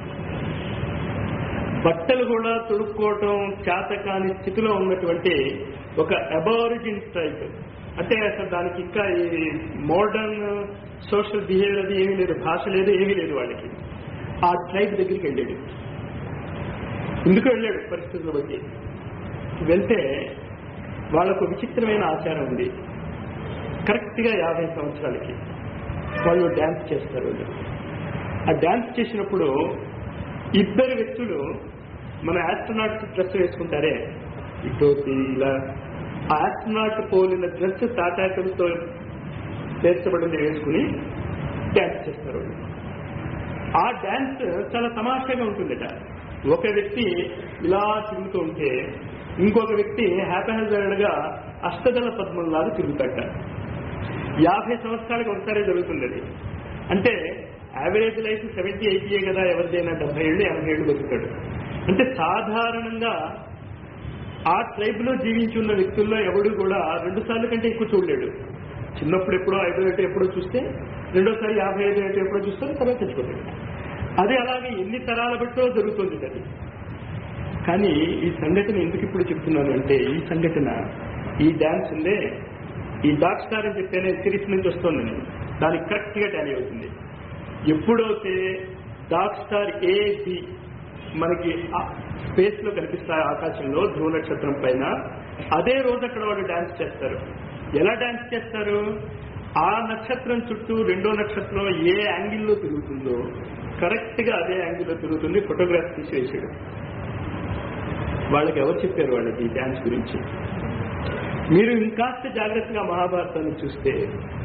బట్టలు కూడా తొడుక్కోవటం చేతకాని స్థితిలో ఉన్నటువంటి ఒక అబారిజిన్ ట్రైబ్ అంటే అసలు దానికి ఇంకా ఈ మోడర్న్ సోషల్ బిహేవియర్ అది ఏమీ లేదు భాష లేదు ఏమీ లేదు వాళ్ళకి ఆ ట్రైబ్ దగ్గరికి వెళ్ళాడు ఎందుకు వెళ్ళాడు పరిస్థితుల బట్టి వెళ్తే వాళ్ళకు విచిత్రమైన ఆచారం ఉంది కరెక్ట్గా యాభై సంవత్సరాలకి వాళ్ళు డ్యాన్స్ చేస్తారు వాళ్ళు ఆ డ్యాన్స్ చేసినప్పుడు ఇద్దరు వ్యక్తులు మన ఆస్ట్రోనాట్ డ్రెస్ వేసుకుంటారే ఈ టోపీ ఇలా ఆ ఆస్ట్రోనాట్ పోలిన డ్రెస్ తాటాకులతో పేర్చబడింది వేసుకుని డ్యాన్స్ చేస్తారు వాళ్ళు ఆ డ్యాన్స్ చాలా తమాషాగా ఉంటుందట ఒక వ్యక్తి ఇలా తిరుగుతూ ఉంటే ఇంకొక వ్యక్తి హ్యాపీ గా అష్టదళ పద్మంలాగా తిరుగుతాట యాభై సంవత్సరాలకు ఒకసారి జరుగుతుంది అది అంటే యావరేజ్ లైఫ్ సెవెంటీ ఎయిటీయే కదా ఎవరిదైనా డెబ్బై ఏళ్ళు ఎనభై ఏళ్ళు బతుకుతాడు అంటే సాధారణంగా ఆ ట్రైబ్ లో జీవించి ఉన్న వ్యక్తుల్లో ఎవడు కూడా రెండు సార్లు కంటే ఎక్కువ చూడలేడు చిన్నప్పుడు ఎప్పుడో ఐదో ఏటో ఎప్పుడో చూస్తే రెండోసారి యాభై ఐదు ఏటో ఎప్పుడో చూస్తే తర్వాత తెచ్చుకోతాడు అదే అలాగే ఎన్ని తరాల బట్టో జరుగుతుంది అది కానీ ఈ సంఘటన ఎందుకు ఇప్పుడు చెప్తున్నాను అంటే ఈ సంఘటన ఈ డాన్స్ ఉందే ఈ డార్క్ స్టార్ అని చెప్పేనే సిరీస్ నుంచి వస్తుంది నేను దానికి కరెక్ట్ గా టాలీ అవుతుంది ఎప్పుడైతే డార్క్ స్టార్ ఏ బి మనకి స్పేస్ లో కనిపిస్తాయి ఆకాశంలో ధ్రువ నక్షత్రం పైన అదే రోజు అక్కడ వాళ్ళు డాన్స్ చేస్తారు ఎలా డాన్స్ చేస్తారు ఆ నక్షత్రం చుట్టూ రెండో నక్షత్రం ఏ యాంగిల్లో తిరుగుతుందో కరెక్ట్ గా అదే యాంగిల్లో తిరుగుతుంది ఫోటోగ్రాఫ్ తీసి వేసాడు వాళ్ళకి ఎవరు చెప్పారు వాళ్ళకి ఈ డాన్స్ గురించి మీరు ఇంకాస్త జాగ్రత్తగా మహాభారతాన్ని చూస్తే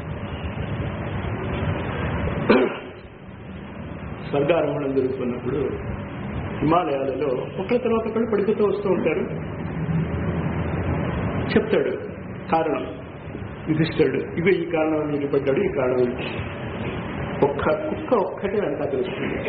స్వర్గారోహణం జరుగుతున్నప్పుడు హిమాలయాలలో ఒకళ్ళ తర్వాత ఒకళ్ళు పడిపోతూ వస్తూ ఉంటారు చెప్తాడు కారణం విధిస్తాడు ఇవి ఈ కారణం నిలబడ్డాడు ఈ కారణం ఇది. ఒక్క కుక్క ఒక్కటే వెనక తెలుస్తుంది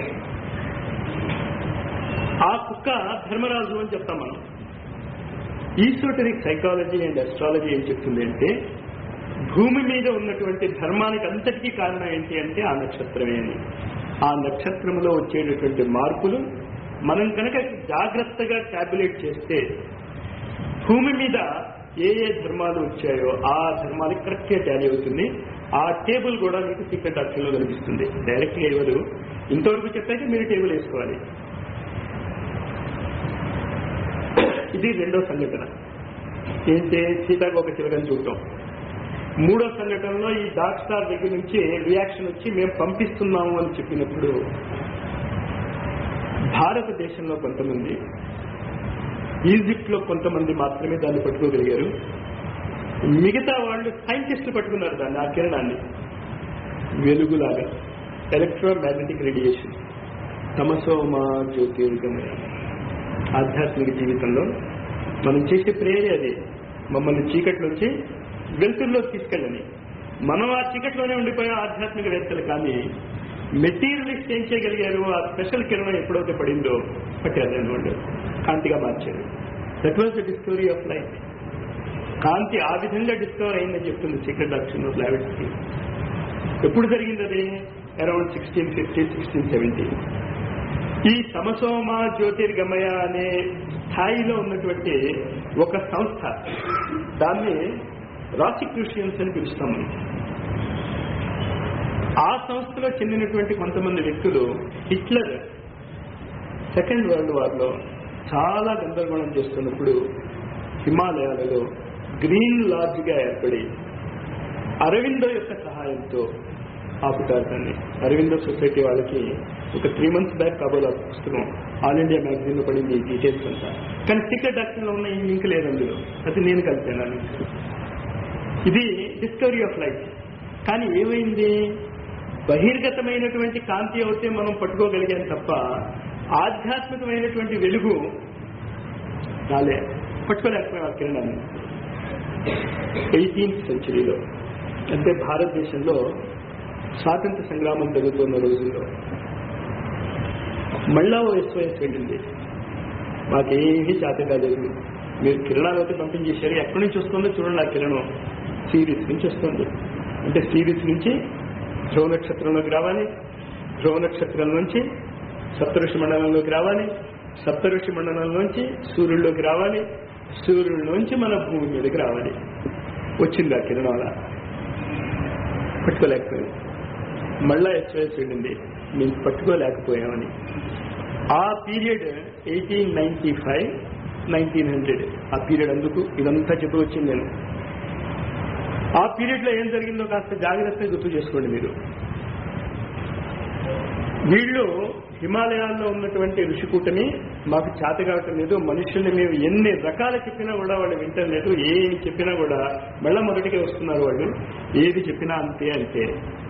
ఆ కుక్క ధర్మరాజు అని చెప్తాం మనం ఈసోటరిక్ సైకాలజీ అండ్ అస్ట్రాలజీ ఏం చెప్తుంది అంటే భూమి మీద ఉన్నటువంటి ధర్మానికి అంతటికీ కారణం ఏంటి అంటే ఆ నక్షత్రమే అని ఆ నక్షత్రంలో వచ్చేటటువంటి మార్పులు మనం కనుక జాగ్రత్తగా టాబ్యులేట్ చేస్తే భూమి మీద ఏ ఏ ధర్మాలు వచ్చాయో ఆ ధర్మానికి కరెక్ట్గా టాలీ అవుతుంది ఆ టేబుల్ కూడా మీకు సీక్రెట్ ఆప్షన్లో కనిపిస్తుంది డైరెక్ట్గా ఇవ్వదు ఇంతవరకు చెప్పాక మీరు టేబుల్ వేసుకోవాలి ఇది రెండో సంఘటన ఏంటి సీతాకోక చిలకని చూడటం మూడో సంఘటనలో ఈ డార్క్ స్టార్ దగ్గర నుంచి రియాక్షన్ వచ్చి మేము పంపిస్తున్నాము అని చెప్పినప్పుడు భారతదేశంలో కొంతమంది ఈజిప్ట్ లో కొంతమంది మాత్రమే దాన్ని పట్టుకోగలిగారు మిగతా వాళ్ళు సైంటిస్టులు పట్టుకున్నారు దాన్ని ఆ కిరణాన్ని వెలుగులాగా ఎలక్ట్రోమాగ్నెటిక్ రేడియేషన్ తమసోమా జ్యోతిర్గమయ ఆధ్యాత్మిక జీవితంలో మనం చేసే ప్రేరే అదే మమ్మల్ని చీకటి నుంచి వెలుతురులో తీసుకెళ్ళని మనం ఆ చీకట్లోనే ఉండిపోయాం ఆధ్యాత్మిక వేత్తలు కానీ మెటీరియలిస్ట్ ఏం చేయగలిగారు ఆ స్పెషల్ కిరణం ఎప్పుడైతే పడిందో పట్టారు దాన్ని వాళ్ళు కాంతిగా మార్చారు that was the discovery of light కాంతి ఆ విధంగా డిస్కవర్ అయిందని చెప్తుంది సీక్రెట్ డాక్టర్ ఆఫ్ లావెట్స్కి ఎప్పుడు జరిగింది అది around sixteen fifty sixteen seventy ఈ సమసోమ జ్యోతిర్గమయ అనే స్థాయిలో ఉన్నటువంటి ఒక సంస్థ దాన్ని రాసిక్యూషియన్స్ అని పిలుస్తాం మనం ఆ సంస్థలో చెందినటువంటి కొంతమంది వ్యక్తులు హిట్లర్ సెకండ్ వరల్డ్ వార్లో చాలా గందరగోళం చేస్తున్నప్పుడు హిమాలయాలలో గ్రీన్ లాడ్జ్గా ఏర్పడి అరవిందో యొక్క సహాయంతో ఆపుతారు దాన్ని అరవిందో సొసైటీ వాళ్ళకి ఒక త్రీ మంత్స్ బ్యాక్ కాబోలు ఆ పుస్తకం ఆల్ ఇండియా మ్యాగజైన్ లో పడింది ఈ డీటెయిల్స్ అంతా కానీ సీక్రెట్ డాక్టర్ లో ఉన్న ఈ లింక్ లేదు అందులో అది నేను కలిపాను ఆ లింక్ ఇది డిస్కవరీ ఆఫ్ లైఫ్ కానీ ఏమైంది బహిర్గతమైనటువంటి కాంతి అయితే మనం పట్టుకోగలిగాం తప్ప ఆధ్యాత్మికమైనటువంటి వెలుగు రాలే పట్టుకోలేకపోయాం ఆ కిరణాన్ని ఎయిటీన్త్ సెంచరీలో అంటే భారతదేశంలో స్వాతంత్ర సంగ్రామం జరుగుతున్న రోజుల్లో మళ్ళా ఓ ఎస్ఓఎస్ వెళ్ళింది మాకేమీ చేత కాలేదు మీరు కిరణాలు అయితే పంపించేశారు ఎక్కడి నుంచి వస్తుందో చూడండి ఆ కిరణం సిరీస్ నుంచి వస్తుంది అంటే సిరీస్ నుంచి ధ్రువ నక్షత్రంలోకి రావాలి ధ్రువ నక్షత్రం నుంచి సప్తఋషి మండలంలోకి రావాలి సప్తఋషి మండలం నుంచి సూర్యుడిలోకి రావాలి సూర్యుడి నుంచి మన భూమి మీదకి రావాలి వచ్చింది ఆ కిరణం అలా పట్టుకోలేకపోయింది మళ్ళా ఎస్ఓఎస్ వెళ్ళింది మేము పట్టుకోలేకపోయామని ఆ period eighteen ninety five nineteen hundred ఆ పీరియడ్ అందుకు ఇదంతా చెప్పి వచ్చింది నేను ఆ పీరియడ్ లో ఏం జరిగిందో కాస్త జాగ్రత్తగా గుర్తు చేసుకోండి మీరు వీళ్ళు హిమాలయాల్లో ఉన్నటువంటి ఋషికూటని మాకు చేత కావటం లేదు మనుషుల్ని మేము ఎన్ని రకాలు చెప్పినా కూడా వాళ్ళు వింటలేదు ఏం చెప్పినా కూడా మళ్ళా మొదటికే వస్తున్నారు వాళ్ళు ఏది చెప్పినా అంతే అంతే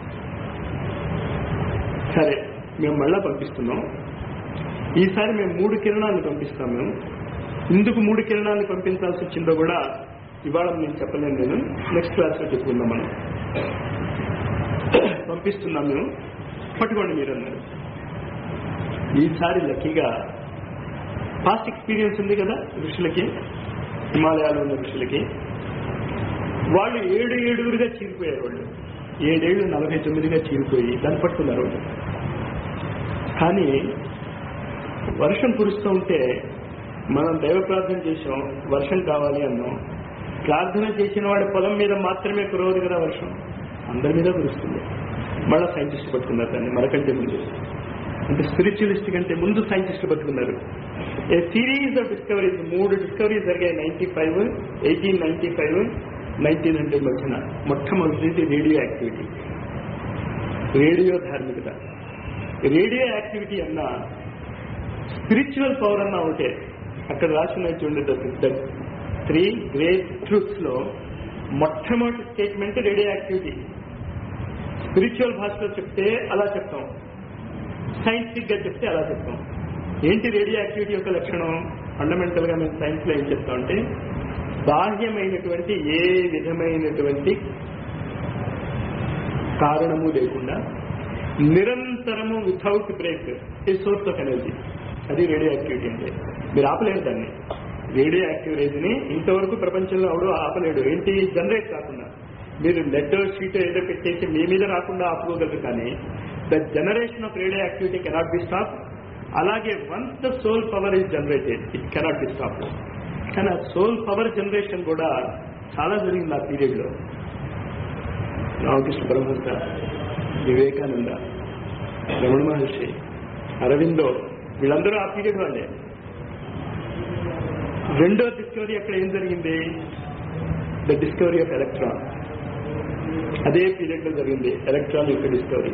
సరే మేము మళ్ళా పంపిస్తున్నాం ఈసారి మేము మూడు కిరణాలను పంపిస్తాం మేము ఎందుకు మూడు కిరణాలను పంపించాల్సి వచ్చిందో కూడా ఇవాళ నేను చెప్పలేను నేను నెక్స్ట్ క్లాస్లో చెప్పుకుందాం మనం పంపిస్తున్నాం మేము పట్టుకోండి మీరు అన్నారు ఈసారి లక్కీగా పాస్ట్ ఎక్స్పీరియన్స్ ఉంది కదా ఋషులకి హిమాలయాలో ఉన్న ఋషులకి వాళ్ళు ఏడు ఏడుగురుగా చీరిపోయారు వాళ్ళు ఏడేళ్లు నలభై తొమ్మిదిగా చీరిపోయి దాన్ని పట్టుకున్నారు వాళ్ళు కానీ వర్షం కురుస్తూ ఉంటే మనం దైవ ప్రార్థన చేసాం వర్షం కావాలి అన్నాం ప్రార్థన చేసిన వాడి పొలం మీద మాత్రమే కురవదు కదా వర్షం అందరి మీద కురుస్తుంది మళ్ళా సైంటిస్ట్ పట్టుకున్నారు దాన్ని మనకంటే ముందు అంటే స్పిరిచువలిస్ట్ కంటే ముందు సైంటిస్ట్ పట్టుకున్నారు ఏ సిరీస్ ఆఫ్ డిస్కవరీస్ మూడు డిస్కవరీస్ జరిగాయి ninety five eighteen ninety five nineteen hundred మధ్యన మొట్టమొదటిది రేడియో యాక్టివిటీ రేడియో ధార్మికత రేడియో యాక్టివిటీ అన్న స్పిరిచువల్ పవర్ అన్న ఒకటే అక్కడ రాసిన చూడండి త్రీ గ్రేట్ ట్రూత్స్ లో మొట్టమొదటి స్టేట్మెంట్ రేడియో యాక్టివిటీ స్పిరిచువల్ భాషలో చెప్తే అలా చెప్తాం సైంటిఫిక్ గా చెప్తే అలా చెప్తాం ఏంటి రేడియో యాక్టివిటీ యొక్క లక్షణం ఫండమెంటల్ గా మేము సైన్స్ లో ఏం చెప్తామంటే బాహ్యమైనటువంటి ఏ విధమైనటువంటి కారణము లేకుండా నిరంతరము without break a source of energy అది రేడియో యాక్టివిటీ అంటే మీరు ఆపలేరు దాన్ని రేడియో యాక్టివ్ రేజ్ని ఇంతవరకు ప్రపంచంలో ఎవడు ఆపలేడు ఏంటి జనరేట్ కాకుండా మీరు లెడ్ షీట్ ఏదో పెట్టేసి మీ మీద రాకుండా ఆపుకోగలరు కానీ the generation of radioactivity cannot be stop అలాగే once the soul power is generated it cannot be stop కానీ ఆ సోల్ పవర్ జనరేషన్ కూడా చాలా జరిగింది ఆ పీరియడ్ లో రామకృష్ణ పరమహంస వివేకానంద రమణ మహర్షి అరవిందో వీళ్ళందరూ ఆ పీరియడ్ వాళ్ళే రెండో డిస్కవరీ అక్కడ ఏం జరిగింది ద డిస్కవరీ ఆఫ్ ఎలక్ట్రాన్ అదే పీరియడ్ లో జరిగింది ఎలక్ట్రాన్ యొక్క డిస్కవరీ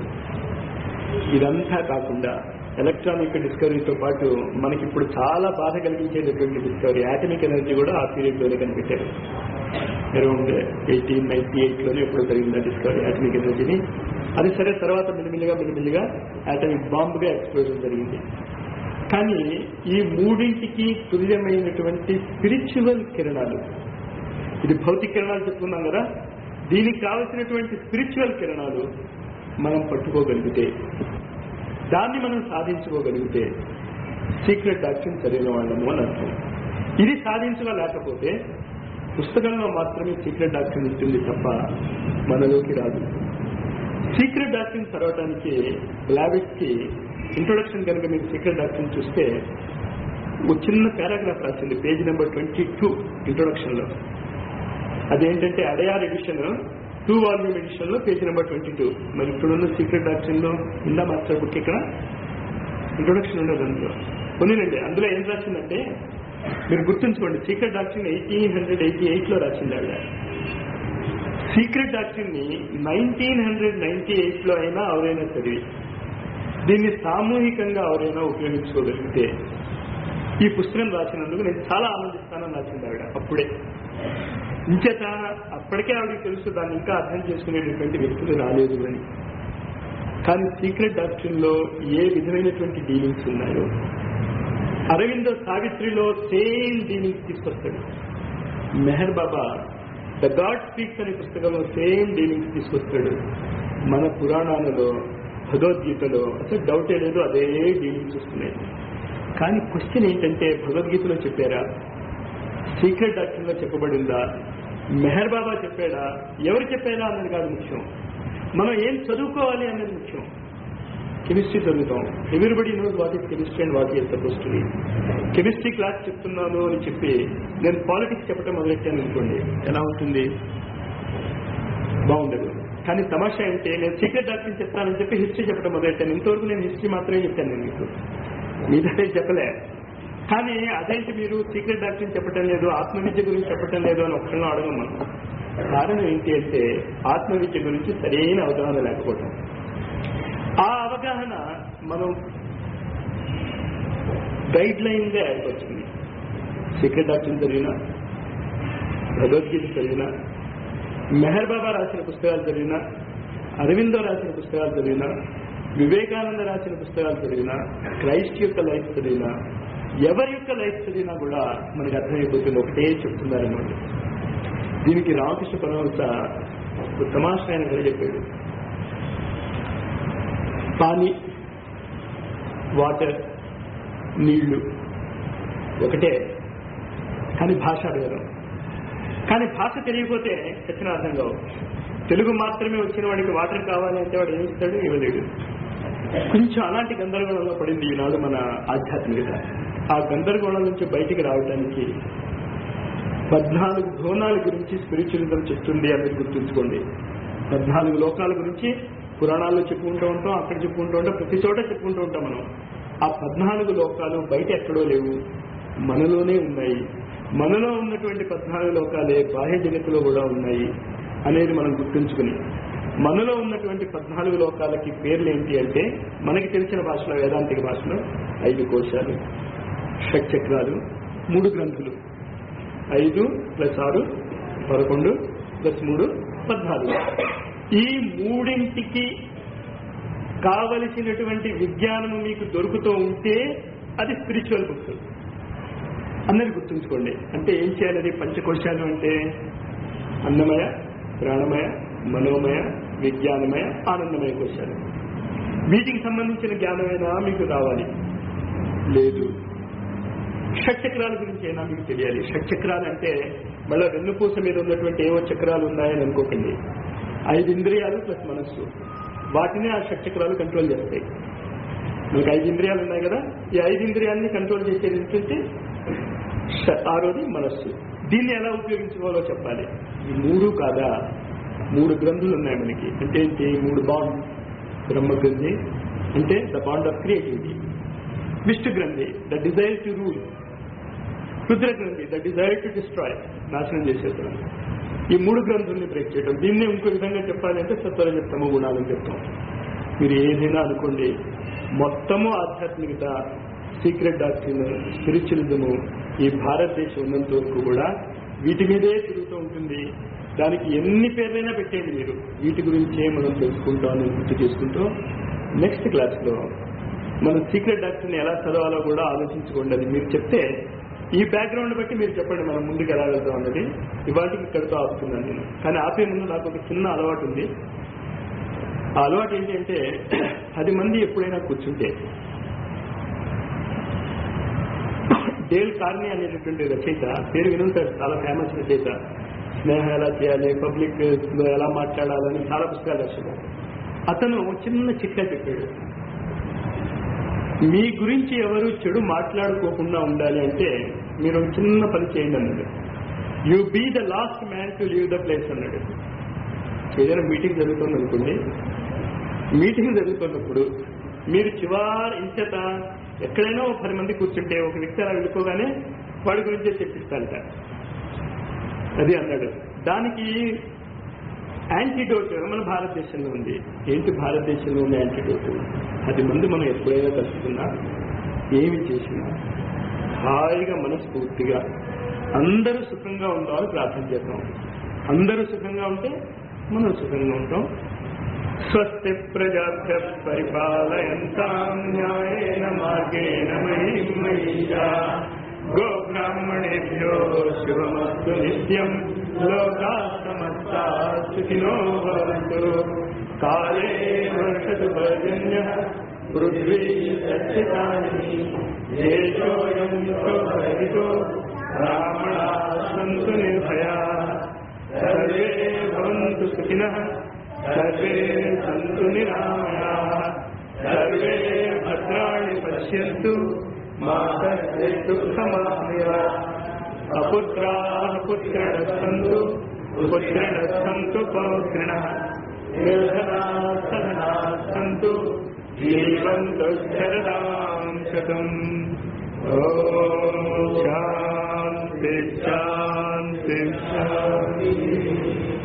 ఇదంతా కాకుండా ఎలక్ట్రాన్ యొక్క డిస్కవరీతో పాటు మనకి ఇప్పుడు చాలా బాధ కలిగించేటటువంటి డిస్కవరీ ఆటమిక్ ఎనర్జీ కూడా ఆ పీరియడ్ లోనే కనిపెట్టారు అరౌండ్ ఎయిటీన్ నైన్టీ ఎయిట్ లోనే ఎప్పుడు జరిగింది ఆ డిస్కవరీ ఆటమిక్ ఎనర్జీని అది సరే తర్వాత మిలిమిలిగా మిలిమిలిగా ఆటమిక్ బాంబుగా ఎక్స్ప్లోజన్ జరిగింది కానీ ఈ మూడింటికి తుల్యమైనటువంటి స్పిరిచువల్ కిరణాలు ఇది భౌతిక కిరణాలు చెప్పుకున్నాం కదా దీనికి కావలసినటువంటి స్పిరిచువల్ కిరణాలు మనం పట్టుకోగలిగితే దాన్ని మనం సాధించుకోగలిగితే సీక్రెట్ డాక్టర్ చదివిన వాళ్ళము అని అర్థం ఇది సాధించలేకపోతే పుస్తకంలో మాత్రమే సీక్రెట్ డాక్టర్ ఉంటుంది తప్ప మనలోకి రాదు సీక్రెట్ డాక్టర్ చదవడానికి బ్లావిట్ కి ఇంట్రొడక్షన్ కనుక మీరు సీక్రెట్ డాక్టర్ చూస్తే ఒక చిన్న పారాగ్రాఫ్ రాసింది page number twenty two introduction లో అదేంటంటే Adyar edition two volume edition లో పేజ్ నెంబర్ ట్వంటీ టూ మరి ఇప్పుడున్న సీక్రెట్ డాక్షన్ లో ఉందా మాస్టర్ బుక్ ఇక్కడ ఇంట్రొడక్షన్ ఉండదు అందులో కొనినండి అందులో ఏం రాసిందంటే మీరు గుర్తుంచుకోండి secret doctrine eighteen hundred eighty eight లో రాసింది ఆవిడ సీక్రెట్ డాక్టర్ ని నైన్టీన్ హండ్రెడ్ నైన్టీ ఎయిట్ లో అయినా ఎవరైనా చదివి దీన్ని సామూహికంగా ఎవరైనా ఉపయోగించుకోగలిగితే ఈ పుస్తకం రాసినందుకు నేను చాలా ఆనందిస్తానని రాసింది ఆవిడ అప్పుడే ఇంచేత అప్పటికే ఆవిడకి తెలుసు దాన్ని ఇంకా అర్థం చేసుకునేటటువంటి వ్యక్తులు రాలేదు అని కానీ సీక్రెట్ డాక్టర్ లో ఏ విధమైనటువంటి డీలింగ్స్ ఉన్నాయో అరవిందో సావిత్రిలో సేమ్ డీలింగ్స్ తీసుకొస్తాడు Meher Baba the God speaks అనే పుస్తకంలో సేమ్ డీలింగ్స్ తీసుకొస్తాడు మన పురాణాలలో భగవద్గీతలో అసలు డౌటే లేదు అదే డీలింగ్స్ వస్తున్నాయి కానీ క్వశ్చన్ ఏంటంటే భగవద్గీతలో చెప్పారా సీక్రెట్ డాక్టర్లో చెప్పబడిందా మెహర్ బాబా చెప్పాడా ఎవరు చెప్పారా అన్నది కాదు ముఖ్యం మనం ఏం చదువుకోవాలి అన్నది ముఖ్యం కెమిస్ట్రీ చదువుతాం everybody knows what is chemistry and what is suppose to chemistry class చెప్తున్నాను అని చెప్పి నేను పాలిటిక్స్ చెప్పడం మొదలెట్టాను అనుకోండి ఎలా ఉంటుంది బాగుండదు కానీ తమాషా ఏంటి నేను సీక్రెట్ డాక్టర్ చెప్తానని చెప్పి హిస్టరీ చెప్పడం మొదలెట్టాను ఇంతవరకు నేను హిస్టరీ మాత్రమే చెప్పాను నేను మీకు మీదంటే చెప్పలే కానీ అదేంటి మీరు సీక్రెట్ డాక్టర్ చెప్పటం లేదు ఆత్మవిద్య గురించి చెప్పటం లేదు అని ఒక్కళ్ళని అడగం మనం కారణం ఏంటి అంటే ఆత్మవిద్య గురించి సరైన అవగాహన లేకపోవటం ఆ అవగాహన మనం గైడ్ లైన్ గా ఏర్పడుతుంది సీక్రెట్ డాక్టర్ చదివిన భగవద్గీత చదివిన మెహర్ బాబా రాసిన పుస్తకాలు చదివిన అరవిందో రాసిన పుస్తకాలు చదివిన వివేకానంద రాసిన పుస్తకాలు చదివిన క్రైస్ట్ యొక్క లైఫ్ చదివిన ఎవరి యొక్క లైఫ్ చదివినా కూడా మనకు అర్థమైపోతుంది ఒకటే చెప్తున్నారన్నమాట దీనికి రామకృష్ణ పరమహంస ఒక తమాషా ఆయన కూడా చెప్పాడు పానీ వాటర్ నీళ్లు ఒకటే కానీ భాష భేదం కానీ భాష తెలియకపోతే చచ్చిన అర్థం కావు తెలుగు మాత్రమే వచ్చిన వాడికి వాటర్ కావాలి అంటే వాడు ఏమి ఇస్తాడు ఇవ్వలేడు కొంచెం అలాంటి గందరగోళంలో పడింది ఈనాడు మన ఆధ్యాత్మికత ఆ గందరగోళం నుంచి బయటికి రావడానికి పద్నాలుగు భువనాల గురించి స్పిరిచువలిజం చెప్తుంది అనేది గుర్తుంచుకోండి పద్నాలుగు లోకాల గురించి పురాణాల్లో చెప్పుకుంటూ ఉంటాం అక్కడ చెప్పుకుంటూ ఉంటాం ప్రతి చోట చెప్పుకుంటూ ఉంటాం మనం ఆ పద్నాలుగు లోకాలు బయట ఎక్కడో లేవు మనలోనే ఉన్నాయి మనలో ఉన్నటువంటి పద్నాలుగు లోకాలే బాహ్య జగత్తులో కూడా ఉన్నాయి అనేది మనం గుర్తుంచుకుని మనలో ఉన్నటువంటి పద్నాలుగు లోకాలకి పేర్లు ఏంటి అంటే మనకి తెలిసిన భాషలో వేదాంతిక భాషలో ఐదు కోశాలు షట్చక్రాలు మూడు గ్రంథులు ఐదు ప్లస్ ఆరు పదకొండు ప్లస్ మూడు పద్నాలుగు ఈ మూడింటికి కావలసినటువంటి విజ్ఞానము మీకు దొరుకుతూ ఉంటే అది స్పిరిచువల్ బుక్ అన్నది గుర్తుంచుకోండి అంటే ఏం చేయాలి పంచకోశాలు అంటే అన్నమయ ప్రాణమయ మనోమయ విజ్ఞానమయ ఆనందమయ కోశాలు వీటికి సంబంధించిన జ్ఞానమైనా మీకు రావాలి లేదు షట్చక్రాల గురించి అయినా మీకు తెలియాలి షట్చక్రాలు అంటే మళ్ళీ వెన్నుపూస మీద ఉన్నటువంటి ఏవో చక్రాలు ఉన్నాయని అనుకోకండి ఐదు ఇంద్రియాలు ప్లస్ మనస్సు వాటిని ఆ షట్చక్రాలు కంట్రోల్ చేస్తాయి మనకి ఐదు ఇంద్రియాలు ఉన్నాయి కదా ఈ ఐదు ఇంద్రియాలని కంట్రోల్ చేసేది ఏంటంటే ష- ఆరోది మనస్సు దీన్ని ఎలా ఉపయోగించుకోవాలో చెప్పాలి ఈ మూడు కాదా మూడు గ్రంథులు ఉన్నాయి మనకి అంటే ఏంటి మూడు బాండ్ బ్రహ్మ గ్రంథి అంటే the bond of creativity Vishnu గ్రంథి the desire to rule Rudra గ్రంథి ద డిజైర్ టు డిస్ట్రాయ్ నాశనం చేసేస్తున్నాను ఈ మూడు గ్రంథుల్ని బ్రేక్ చేయడం దీన్ని ఇంకో విధంగా చెప్పాలి అంటే సత్వరజత్తమ గుణాలని చెప్తాం మీరు ఏదైనా అనుకోండి మొత్తము ఆధ్యాత్మికత సీక్రెట్ డాక్టరీన్ స్పిరిచువలిజము ఈ భారతదేశం ఉన్నంత వరకు కూడా వీటి మీదే తిరుగుతూ ఉంటుంది దానికి ఎన్ని పేర్లైనా పెట్టేయండి మీరు వీటి గురించే మనం తెలుసుకుంటాం అని గుర్తు చేసుకుంటూ నెక్స్ట్ క్లాస్లో మనం సీక్రెట్ డాక్టర్ని ఎలా చదవాలో కూడా ఆలోచించుకోండి అది మీరు చెప్తే ఈ బ్యాక్గ్రౌండ్ బట్టి మీరు చెప్పండి మనం ముందుకు ఎలా వెళ్తాం అన్నది ఇవాటికి ఇక్కడితో ఆపుతున్నాను నేను కానీ ఆపే ముందు నాకు ఒక చిన్న అలవాటు ఉంది ఆ అలవాటు ఏంటి అంటే పది మంది ఎప్పుడైనా కూర్చుంటే డేల్ కార్ని అనేటటువంటి రచయిత పేరు వినుంటారు చాలా ఫేమస్ రచయిత స్నేహం ఎలా చేయాలి పబ్లిక్ లో ఎలా మాట్లాడాలని చాలా పుస్తకాలు రాశాడు అతను చిన్న చిట్కా చెప్పాడు మీ గురించి ఎవరు చెడు మాట్లాడుకోకుండా ఉండాలి అంటే మీరు ఒక చిన్న పని చేయండి అన్నాడు you be the last man to leave the place అన్నాడు ఏదైనా మీటింగ్ జరుగుతుంది అనుకోండి మీటింగ్ జరుగుతున్నప్పుడు మీరు చివరి ఇంచట ఎక్కడైనా ఒక పది మంది కూర్చుంటే ఒక వ్యక్తి అలా వెళ్ళిపోగానే వాడి గురించే చెప్పిస్తారట అది అన్నాడు దానికి యాంటీడోట్ మన భారతదేశంలో ఉంది ఏంటి భారతదేశంలో ఉన్న యాంటీడోట్ పది మంది మనం ఎప్పుడైనా కలుసుకున్నా ఏమి చేసినా హాయిగా మనస్ఫూర్తిగా అందరూ సుఖంగా ఉండాలని ప్రార్థన చేద్దాం అందరూ సుఖంగా ఉంటే మనం సుఖంగా ఉంటాం స్వస్తి ప్రజాభ్య పరిపాలయంతాం న్యాయేన మార్గేణ మహిం మహిషా గో బ్రాహ్మణేభ్యో శుభమస్తు నిత్యం లోకా సమస్తా సుఖినో భవంతు కాలే వర్షతు పర్జన్య పృథ్వీ సచ్చితాని దేశోయం శోభరితో బ్రాహ్మణా సంతు నిర్భయా సర్వే భవంతు సుఖినః సర్వే సంతు నిరామయాः సర్వే భద్రాణి పశ్యంతు మా కస్తే దుఃఖమాప్నుయాత్ అపుత్రాः పుత్రిణः సంతు పుత్రిణः సంతు పౌత్రిణः నిర్ధనాः సధనాः సంతు జీవంతు శరదాం శతం ఓం శాంతి శాంతి శాంతి